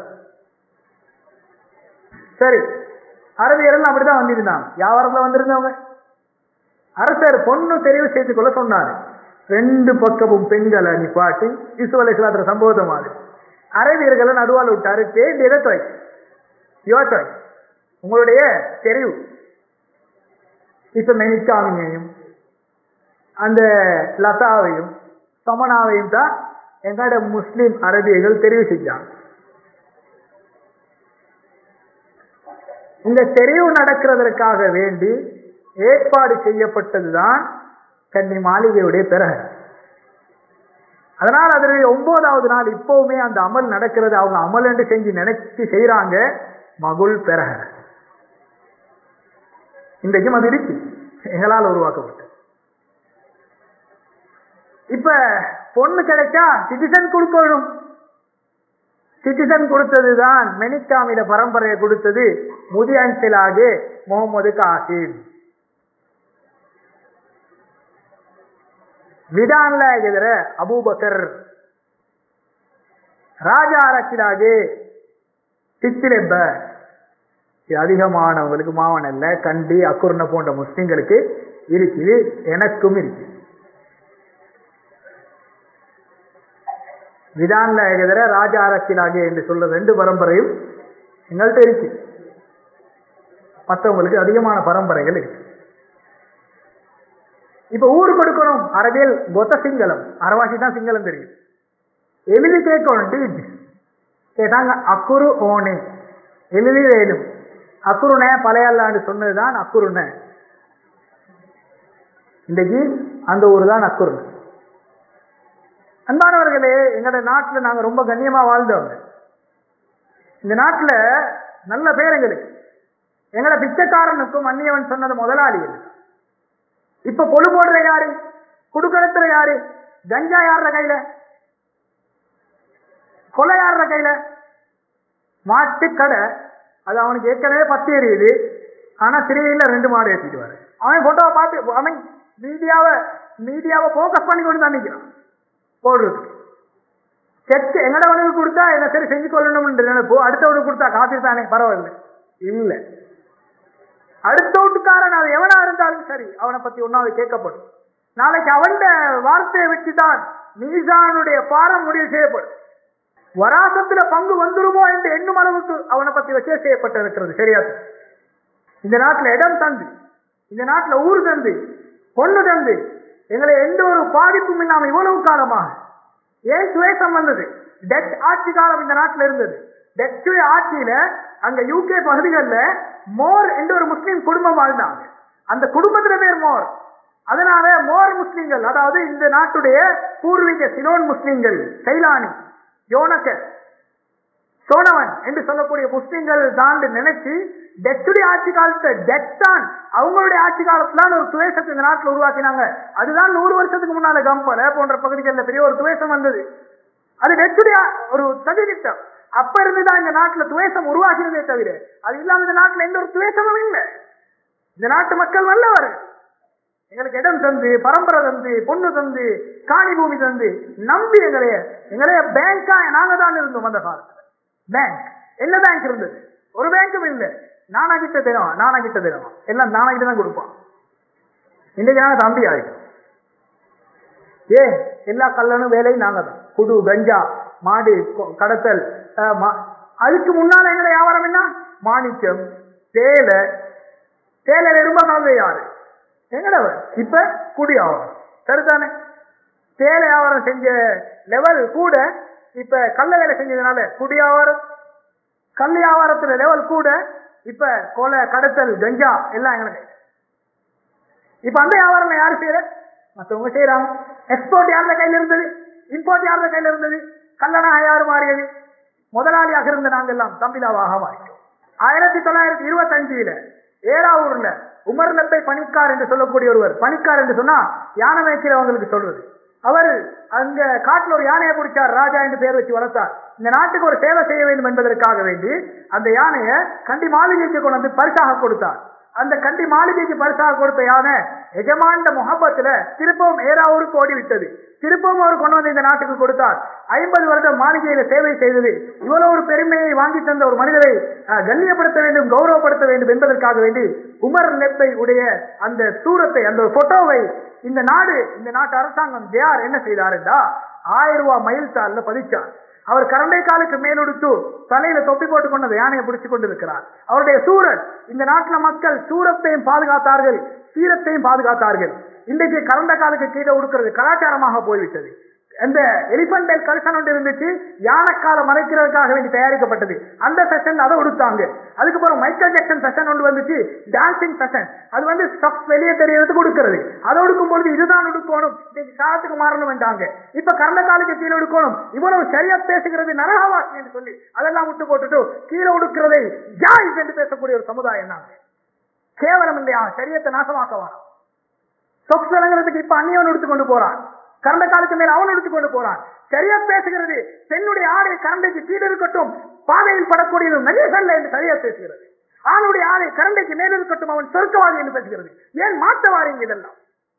சரி அரபியர்கள் அப்படிதான் வந்திருந்தாங்க வியாபாரத்துல வந்திருந்தவங்க அரசர் பொண்ணு தெரிவு செய்து கொள்ள சொன்னார் ரெண்டு பக்கமும் பெண்களை நிப்பாட்டி இசுவலை சிலாத்திர சம்பவத்தை மாதிரி அரபியர்களை நடுவால் விட்டாரு தேடியதை சாய்ஸ் யுவர் சாய்ஸ் உங்களுடைய தெரிவு இப்ப மெனிக்காமினையும் அந்த லதாவையும் சமனாவையும் தான் எங்களோட முஸ்லிம் அரபியர்கள் தெரிவு செஞ்சாங்க இந்த தெரிவு நடக்கிறதற்காக வேண்டி ஏற்பாடு செய்யப்பட்டதுதான் கன்னி மாளிகையுடைய பிறகு அதனால் அதனுடைய ஒன்பதாவது நாள் இப்பவுமே அந்த அமல் நடக்கிறது அவங்க அமல் என்று செஞ்சு நினைச்சு செய்யறாங்க மகுள் பெறக இன்றைக்கும் அது இருக்கு எங்களால் உருவாக்கப்பட்டது இப்ப பொண்ணு கிடைச்சா சிட்டிசன் கொடுக்கணும் சிட்டிசன் கொடுத்ததுதான் மெனிக்காமிட பரம்பரையை கொடுத்தது முதியன்சிலாக முகமது காசிம் விடான்ல எதிர அபூபக்கர் ராஜா அரசிலாகே சித்திலெப்ப இது அதிகமானவங்களுக்கு மாவனல்ல கண்டி அக்குர்ண போன்ற முஸ்லிம்களுக்கு இருக்குது எனக்கும் இருக்கு விதான்ல எதிர ராஜா அரசியலாக என்று சொல்ற ரெண்டு பரம்பரையும் எங்கள்கிட்ட இருக்கு மற்றவங்களுக்கு அதிகமான பரம்பரைகள் இருக்கு இப்ப ஊர் கொடுக்கணும் அரபியல் கொத்த சிங்களம் அரவாசி தான் சிங்களம் தெரியும் எழுதி கேட்கணும் டீட் கேட்டாங்க அக்குரு ஓனே எழுதி வேணும் அக்குருனே பழையல்லான்னு சொன்னதுதான் அக்குருனே இன்றைக்கு அந்த ஊர் தான் அக்குருனே அன்பானவர்களே எங்களோட நாட்டில் நாங்கள் ரொம்ப கண்ணியமா வாழ்ந்தவங்க இந்த நாட்டில் நல்ல பேர் எங்களுக்கு எங்களை பிச்சைக்காரனுக்கும் அந்நியவன் சொன்னது முதலாளிகள் இப்ப பொழு போடுற யாரு குடுக்கடத்துற யாரு கஞ்சா யாருற கையில கொலை யாருற கையில மாட்டு கடை அது அவனுக்கு ஏற்கனவே பத்து எரியுது ஆனா சிறையில ரெண்டு மாடு ஏற்றிட்டு வர அவன் போட்டோவை பார்த்து அவன் மீடியாவை மீடியாவை போக்கஸ் பண்ணி கொண்டு தான் நிற்கிறான் போடுறது செக் எங்கடவனுக்கு கொடுத்தா என்ன சரி செஞ்சு கொள்ளணும்னு நினைப்போ அடுத்தவனுக்கு கொடுத்தா காசு தானே பரவாயில்ல இல்ல அடுத்த வீட்டுக்காரன் அது எவனா இருந்தாலும் சரி அவனை பத்தி ஒன்னாவது கேட்கப்படும் நாளைக்கு அவன் வார்த்தையை வச்சுதான் மீசானுடைய பாரம் முடிவு செய்யப்படும் வராசத்துல பங்கு வந்துருமோ என்று எண்ணும் அளவுக்கு அவனை பத்தி வச்சே செய்யப்பட்டிருக்கிறது சரியா இந்த நாட்டுல இடம் தந்து இந்த நாட்டுல ஊர் தந்து பொண்ணு தந்து எங்களை எந்த ஒரு பாதிப்பும் இல்லாம இவ்வளவு காலமாக ஏன் சுவேசம் வந்தது டெட் ஆட்சி காலம் இந்த நாட்டில் இருந்தது டச்சுடைய ஆட்சியில அங்க யூகே பகுதிகளில் மோர் என்று ஒரு முஸ்லீம் குடும்பம் வாழ்ந்தாங்க அந்த குடும்பத்துல பேர் மோர் அதனால மோர் முஸ்லிம்கள் அதாவது இந்த நாட்டுடைய பூர்வீக சிலோன் முஸ்லிம்கள் சைலானி யோனக்க சோனவன் என்று சொல்லக்கூடிய முஸ்லிம்கள் தான் நினைச்சு டச்சுடைய ஆட்சி காலத்தை டச் தான் அவங்களுடைய ஆட்சி காலத்துல ஒரு துவேஷத்தை இந்த நாட்டில் உருவாக்கினாங்க அதுதான் நூறு வருஷத்துக்கு முன்னால கம்பல போன்ற பகுதிகளில் பெரிய ஒரு துவேஷம் வந்தது அது டச்சுடைய ஒரு சதி திட்டம் அப்ப இருந்துதான் இந்த நாட்டுல துவேஷம் உருவாக்கினதே தவிர அது இல்லாம இந்த நாட்டுல எந்த ஒரு துவேஷமும் இல்லை இந்த நாட்டு மக்கள் வல்லவர் எங்களுக்கு இடம் தந்து பரம்பரை தந்து பொண்ணு தந்து காணி பூமி தந்து நம்பி எங்களைய எங்களைய பேங்கா நாங்க தான் இருந்தோம் அந்த காலத்துல பேங்க் என்ன பேங்க் இருந்தது ஒரு பேங்க்கும் இல்லை நானா கிட்ட தரும் நானா கிட்ட தரும் எல்லாம் நானா கிட்ட தான் கொடுப்பான் இன்னைக்கு நாங்க தம்பி ஆயிட்டோம் ஏ எல்லா கல்லனும் வேலையும் நாங்க தான் குடு கஞ்சா மாடு கொ- கடத்தல் அஹ், மா- அதுக்கு முன்னால எங்களை வியாபாரம் என்ன மாணிக்கம் தேலை தேலை ரொம்ப கலந்து யாரு எங்கடவர் இப்ப குடி ஆவாரம் சரிதானே தேலை வியாபாரம் செஞ்ச லெவல் கூட இப்ப கள்ள வேலை செஞ்சதுனால குடி வியாபாரம் கல் வியாபாரத்துல லெவல் கூட இப்ப கொலை கடத்தல் கஞ்சா எல்லாம் எங்களுக்கு இப்ப அந்த வியாபாரம் யாரு செய்யற மத்தவங்க செய்யறாங்க எக்ஸ்போர்ட் யாருடைய கையில இருந்தது இம்போர்ட் யாருடைய கையில இருந்தது கல்லணா யாரு மாறியது முதலாளியாக இருந்த நாங்கள் எல்லாம் தமிழாவாக மாறிட்டோம் ஆயிரத்தி தொள்ளாயிரத்தி இருபத்தஞ்சுல ஏறாவூர்ல உமர் லப்பை பணிக்கார் என்று சொல்லக்கூடிய ஒருவர் பணிக்கார் என்று சொன்னா யானை மேய்க்கிறவங்களுக்கு சொல்றது அவர் அங்க காட்டுல ஒரு யானையை பிடிச்சார் ராஜா என்று பெயர் வச்சு வளர்த்தார் இந்த நாட்டுக்கு ஒரு சேவை செய்ய வேண்டும் என்பதற்காக வேண்டி அந்த யானையை கண்டி மாளிகைக்கு கொண்டு வந்து பரிசாக கொடுத்தார் அந்த கண்டி மாளிகைக்கு பரிசாக கொடுத்த யானை எஜமாண்ட முகப்பத்துல திருப்பவும் ஏறாவூருக்கு ஓடிவிட்டது திருப்பவும் அவர் கொண்டு வந்து இந்த நாட்டுக்கு கொடுத்தார் ஐம்பது வருடம் மாளிகையில சேவை செய்தது இவ்வளவு ஒரு பெருமையை வாங்கி தந்த ஒரு மனிதரை அஹ், கண்ணியப்படுத்த வேண்டும் கௌரவப்படுத்த வேண்டும் என்பதற்காக வேண்டி உமர் லெப்பை உடைய அந்த சூரத்தை அந்த போட்டோவை இந்த நாடு இந்த நாட்டு அரசாங்கம் ஜேஆர் என்ன செய்தார் என்றா ஆயிரம் ரூபாய் மயில் தாள்ல பதிச்சார் அவர் கரண்டை காலுக்கு மேலொடுத்து தலையில தொப்பி போட்டுக் கொண்டு அந்த யானையை பிடிச்சுக் கொண்டிருக்கிறார் அவருடைய சூரத் இந்த நாட்டுல மக்கள் சூரத்தையும் பாதுகாத்தார்கள் சீரத்தையும் பாதுகாத்தார்கள் இன்றைக்கு கரண்ட காலுக்கு கீழே உடுக்கிறது கலாச்சாரமாக போய்விட்டது அந்த எலிபென்டல் கல்சன் ஒன்று இருந்துச்சு யானைக்கால மறைக்கிறதுக்காக வேண்டி தயாரிக்கப்பட்டது அந்த செஷன் அதை உடுத்தாங்க அதுக்கப்புறம் மைக்கேல் ஜாக்சன் செஷன் ஒன்று வந்துச்சு டான்சிங் செஷன் அது வந்து ஸ்டப்ஸ் வெளியே தெரியறதுக்கு கொடுக்கிறது அதை உடுக்கும் பொழுது இதுதான் உடுக்கணும் இன்னைக்கு காலத்துக்கு மாறணும் வேண்டாங்க இப்ப கரண்ட காலுக்கு கீழே உடுக்கணும் இவ்வளவு சரியா பேசுகிறது நரகவாசி என்று சொல்லி அதெல்லாம் விட்டு போட்டுட்டு கீழே உடுக்கிறதை ஜாயிஸ் என்று பேசக்கூடிய ஒரு சமுதாயம் நாங்க கேவலம் இல்லையா சரியத்தை நாசமாக்க வேணாம் சொக்ஸ் விளங்குறதுக்கு இப்ப அந்நியவன் எடுத்து கொண்டு போறான் கரண்ட காலுக்கு மேல அவன் எடுத்து கொண்டு போறான் சரியா பேசுகிறது பெண்ணுடைய ஆடை கரண்டைக்கு கீழே இருக்கட்டும் பாதையில் படக்கூடியது நஜீசல்ல என்று சரியா பேசுகிறது ஆணுடைய ஆடை கரண்டைக்கு மேல் இருக்கட்டும் அவன் சொர்க்கவாதி என்று பேசுகிறது ஏன் மாற்ற வாரீங்க இதெல்லாம்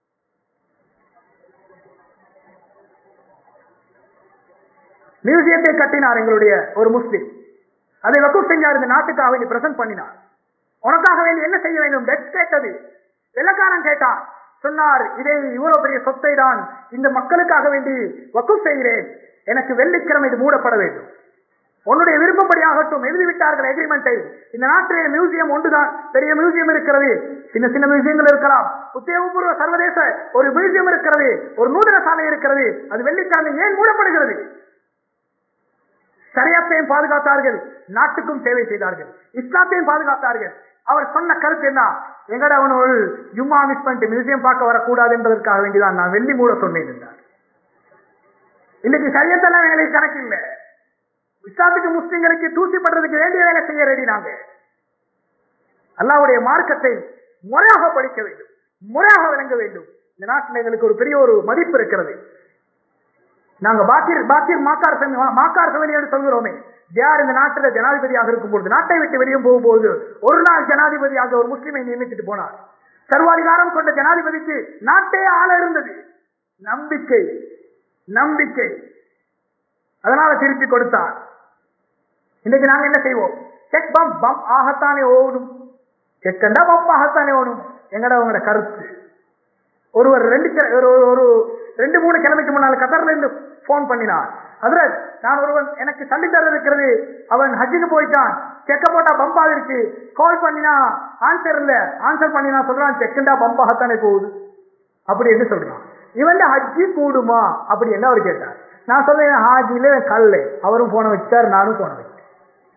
மியூசியத்தை கட்டினார் எங்களுடைய ஒரு முஸ்லிம் அதை வக்கூப் செஞ்சார் இந்த நாட்டுக்காக வேண்டி பிரசன்ட் பண்ணினார் உனக்காக வேண்டி என்ன செய்ய வேண்டும் டெக்ஸ் கேட்டது வெள்ளக்காரன் கேட்டான் சொன்னார் இதை இவ்வளவு பெரிய சொத்தை தான் இந்த மக்களுக்காக வேண்டி வக்கூப் செய்கிறேன் எனக்கு வெள்ளிக்கிழமை இது மூடப்பட வேண்டும் உன்னுடைய விருப்பப்படி ஆகட்டும் எழுதி விட்டார்கள் எக்ரிமெண்டை இந்த நாட்டிலே மியூசியம் ஒன்றுதான் பெரிய மியூசியம் இருக்கிறது சின்ன சின்ன மியூசியங்கள் இருக்கலாம் உத்தியோகபூர்வ சர்வதேச ஒரு மியூசியம் இருக்கிறது ஒரு நூதன சாலை இருக்கிறது அது வெள்ளிக்கிழமை ஏன் மூடப்படுகிறது சரியாத்தையும் பாதுகாத்தார்கள் நாட்டுக்கும் சேவை செய்தார்கள் இஸ்லாத்தையும் பாதுகாத்தார்கள் அவர் சொன்ன கருத்து என்ன எங்கட அவன் ஒரு ஜும்மா மிஸ் பண்ணிட்டு மியூசியம் பார்க்க வரக்கூடாது என்பதற்காக வேண்டிதான் நான் வெள்ளி மூட சொன்னேன் என்றார் இன்னைக்கு சரியத்தெல்லாம் எங்களுக்கு கணக்கு இல்லை இஸ்லாத்துக்கு முஸ்லிம்களுக்கு தூசி படுறதுக்கு வேண்டிய வேலை செய்ய ரெடி நாங்க அல்லாவுடைய மார்க்கத்தை முறையாக படிக்க வேண்டும் முறையாக விளங்க வேண்டும் இந்த நாட்டில் எங்களுக்கு ஒரு பெரிய ஒரு மதிப்பு இருக்கிறது நாங்க பாக்கிர் பாக்கிர் மாக்கார் சமி மாக்கார் சமணி என்று சொல்கிறோமே யார் இந்த நாட்டில ஜனாதிபதியாக இருக்கும்போது நாட்டை விட்டு வெளியே போகும்போது ஒரு நாள் ஜனாதிபதியாக ஒரு முஸ்லிமை நியமித்துட்டு போனார் சர்வாதிகாரம் கொண்ட ஜனாதிபதிக்கு நாட்டே ஆள இருந்தது நம்பிக்கை நம்பிக்கை அதனால திருப்பி கொடுத்தார் இன்னைக்கு நாங்க என்ன செய்வோம் செக் பம் பம் ஆகத்தானே ஓடும் செக்கண்டா பம் ஆகத்தானே ஓடும் எங்கடா உங்களோட கருத்து ஒருவர் ரெண்டு கி- ஒரு ஒரு- ஒரு ரெண்டு மூணு கிழமைக்கு முன்னால் கத்தர்ல இருந்து போன் பண்ணினார் அதுல நான் ஒருவன் எனக்கு சொல்லி தர இருக்கிறது அவன் ஹஜ்ஜுக்கு போயிட்டான் செக்க போட்டா பம்பாக இருக்கு கால் பண்ணினா ஆன்சர் இல்ல ஆன்சர் பண்ணினா சொல்றான் செக்கண்டா பம்பாகத்தானே போகுது அப்படி என்று சொல்றான் இவன் ஹஜ்ஜி கூடுமா அப்படி என்ன அவர் கேட்டார் நான் சொல்றேன் ஹாஜில கல்லு அவரும் போன வச்சார் நானும் போன வச்சேன்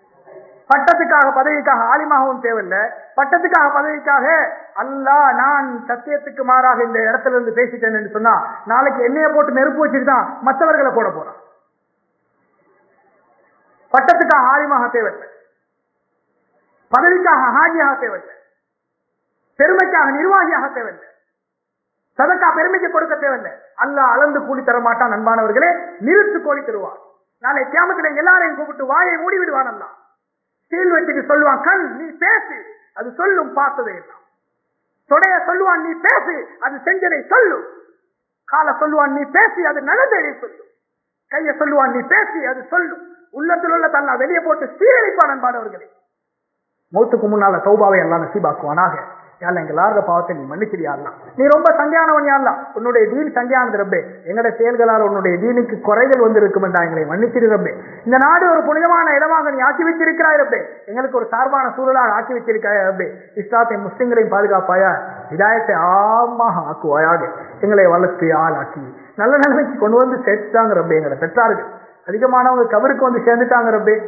பட்டத்துக்காக பதவிக்காக ஆலிமாகவும் தேவையில்லை பட்டத்துக்காக பதவிக்காக அல்லாஹ் நான் சத்தியத்துக்கு மாறாக இந்த இடத்துல இருந்து பேசிட்டேன் என்று சொன்னா நாளைக்கு எண்ணெயை போட்டு நெருப்பு வச்சுட்டு தான் மற்றவர்களை போட போறான் பட்டத்துக்காக ஆலிமாக தேவையில்லை பதவிக்காக ஹாஜியாக தேவையில்லை பெருமைக்காக நிர்வாகியாக தேவையில்லை சதக்கா பெருமைக்கு கொடுக்க தேவையில்லை அல்லாஹ் அளந்து கூலி தர மாட்டான் அன்பானவர்களே நிறுத்து கோழி தருவான் நாளை கியாமத்துல எல்லாரையும் கூப்பிட்டு வாயை மூடி விடுவான் அல்லா சீல் வச்சுட்டு சொல்லுவான் கண் நீ பேசு அது சொல்லும் பார்த்ததை எல்லாம் தொடைய சொல்லுவான் நீ பேசு அது செஞ்சதை சொல்லும் காலை சொல்லுவான் நீ பேசி அது நடந்ததை சொல்லும் கையை சொல்லுவான் நீ பேசி அது சொல்லும் உள்ளத்தில் உள்ள தல்லா வெளியே போட்டு சீரழிப்பான் அன்பானவர்களே மௌத்துக்கு முன்னால சௌபாவை எல்லாம் நசீபாக்குவானாக யாழ்ல எங்க எல்லாரோட பாவத்தை நீ மன்னிச்சிரியா நீ ரொம்ப சங்கையானவன் யாழ்லா உன்னுடைய தீன் சங்கையானது ரப்பே எங்கட செயல்களால் உன்னுடைய தீனுக்கு குறைகள் வந்து இருக்குமெண்டா எங்களை மன்னிச்சிரு ரப்பே இந்த நாடு ஒரு புனிதமான இடமாக நீ ஆக்கி வச்சிருக்கிறாய் ரப்பே எங்களுக்கு ஒரு சார்பான சூழலாக ஆக்கி வச்சிருக்காய் ரப்பே இஸ்லாத்தை முஸ்லிம்களையும் பாதுகாப்பாயா இதாயத்தை ஆமாக ஆக்குவாயாக எங்களை வளர்த்து ஆளாக்கி நல்ல நிலைமைக்கு கொண்டு வந்து சேர்த்துட்டாங்க ரப்பே எங்களை பெற்றார்கள் அதிகமானவங்க கபருக்கு வந்து சேர்ந்துட்டாங்க ரப்பே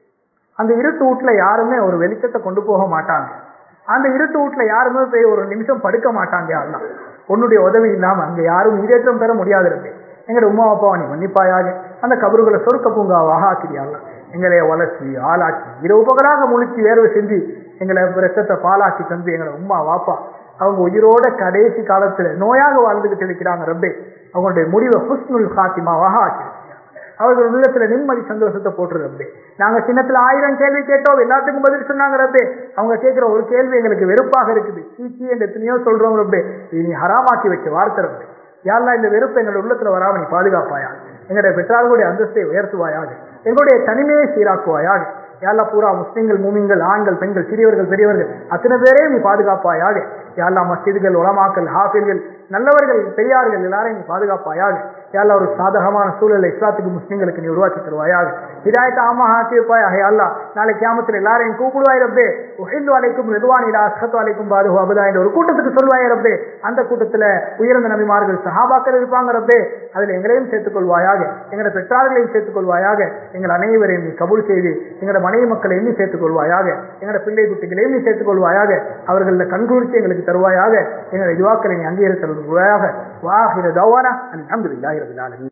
அந்த இருட்டு வீட்டுல யாருமே ஒரு வெளிச்சத்தை கொண்டு போக மாட்டாங்க அந்த இருட்டு வீட்டுல யாருமே போய் ஒரு நிமிஷம் படுக்க மாட்டாங்க யாரெல்லாம் உன்னுடைய உதவி இல்லாம அங்க யாரும் ஈடேற்றம் பெற முடியாது இருக்கு எங்களோட உமா அப்பாவை நீ மன்னிப்பாயாக அந்த கபறுகளை சொருக்க பூங்காவாக ஆக்கிறியாலாம் எங்களை வளர்ச்சி ஆளாக்கி இரவு பகலாக முழிச்சு வேர்வை செஞ்சு எங்களை ரத்தத்தை பாலாக்கி தந்து எங்களை உமா வாப்பா அவங்க உயிரோட கடைசி காலத்துல நோயாக வாழ்ந்துகிட்டு இருக்கிறாங்க ரப்பே அவங்களுடைய முடிவை ஹுஸ்னுல் காத்திமாவாக ஆக்கி அவர்கள் உள்ளத்துல நிம்மதி சந்தோஷத்தை போட்டுரு ரப்பே நாங்க சின்னத்துல ஆயிரம் கேள்வி கேட்டோம் எல்லாத்துக்கும் பதில் சொன்னாங்க ரப்பே அவங்க கேட்கிற ஒரு கேள்வி எங்களுக்கு வெறுப்பாக இருக்குது சீச்சி என்று எத்தனையோ சொல்றோம் ரப்பே இது நீ ஹராமாக்கி வச்ச வார்த்தை ரப்பே யாரெல்லாம் இந்த வெறுப்பு எங்களோட உள்ளத்துல வராம நீ பாதுகாப்பாயா எங்களுடைய பெற்றார்களுடைய அந்தஸ்தை உயர்த்துவாயாக எங்களுடைய தனிமையை சீராக்குவாயாக யாரெல்லாம் பூரா முஸ்லிம்கள் மூமிங்கள் ஆண்கள் பெண்கள் சிறியவர்கள் பெரியவர்கள் அத்தனை பேரையும் நீ பாதுகாப்பாயாக யாரெல்லாம் மஸ்ஜிதுகள் உலமாக்கல் ஹாஃபில்கள் நல்லவர்கள் பெரியார்கள் எல்லாரையும் நீ பாதுகாப்பாயாக யாரெல்லாம் ஒரு சாதகமான சூழலை இஸ்லாத்துக்கு முஸ்லிம்களுக்கு நீ உருவாக்கி தருவாயாக இதாயத்தை ஆமா ஆக்கி வைப்பாயாக யாழ்லா நாளை கியாமத்தில் எல்லாரையும் கூப்பிடுவாய் ரப்பே உஹிந்து அலைக்கும் ரிதுவானிலா அஸ்கத்து அலைக்கும் பாதுகு அபுதா என்ற ஒரு கூட்டத்துக்கு சொல்வாய் ரப்பே அந்த கூட்டத்துல உயர்ந்த நபிமார்கள் சஹாபாக்கள் இருப்பாங்க ரப்பே அதில் எங்களையும் சேர்த்துக் கொள்வாயாக எங்களோட பெற்றார்களையும் சேர்த்துக் கொள்வாயாக எங்கள் அனைவரையும் நீ கபூல் செய்து எங்களோட மனைவி மக்களையும் நீ சேர்த்துக் கொள்வாயாக எங்களோட பிள்ளை குட்டிகளையும் நீ சேர்த்துக் கொள்வாயாக அவர்கள கண்குளிர்ச்சி எங்களுக்கு தருவாயாக எங்களை இதுவாக்களை நீ அங்கீகரித்து தருவாயாக வாகிர தவானா அல்ஹம்துலில்லாஹி ரபில் ஆலமீன்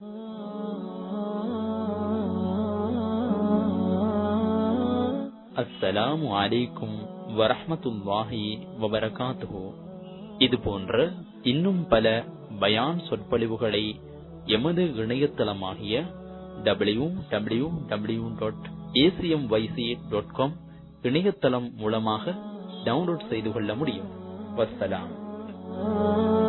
அஸ்ஸலாமு அலைக்கும் வரஹ்மத்துல்லாஹி வபரகாத்துஹு இது போன்ற இன்னும் பல பயான் சொற்பொழிவுகளை எமது இணையதளமாகிய W W W dot ACM YC dot com இணையதளம் மூலமாக டவுன்லோட் செய்து கொள்ள முடியும் வஸ்ஸலாம்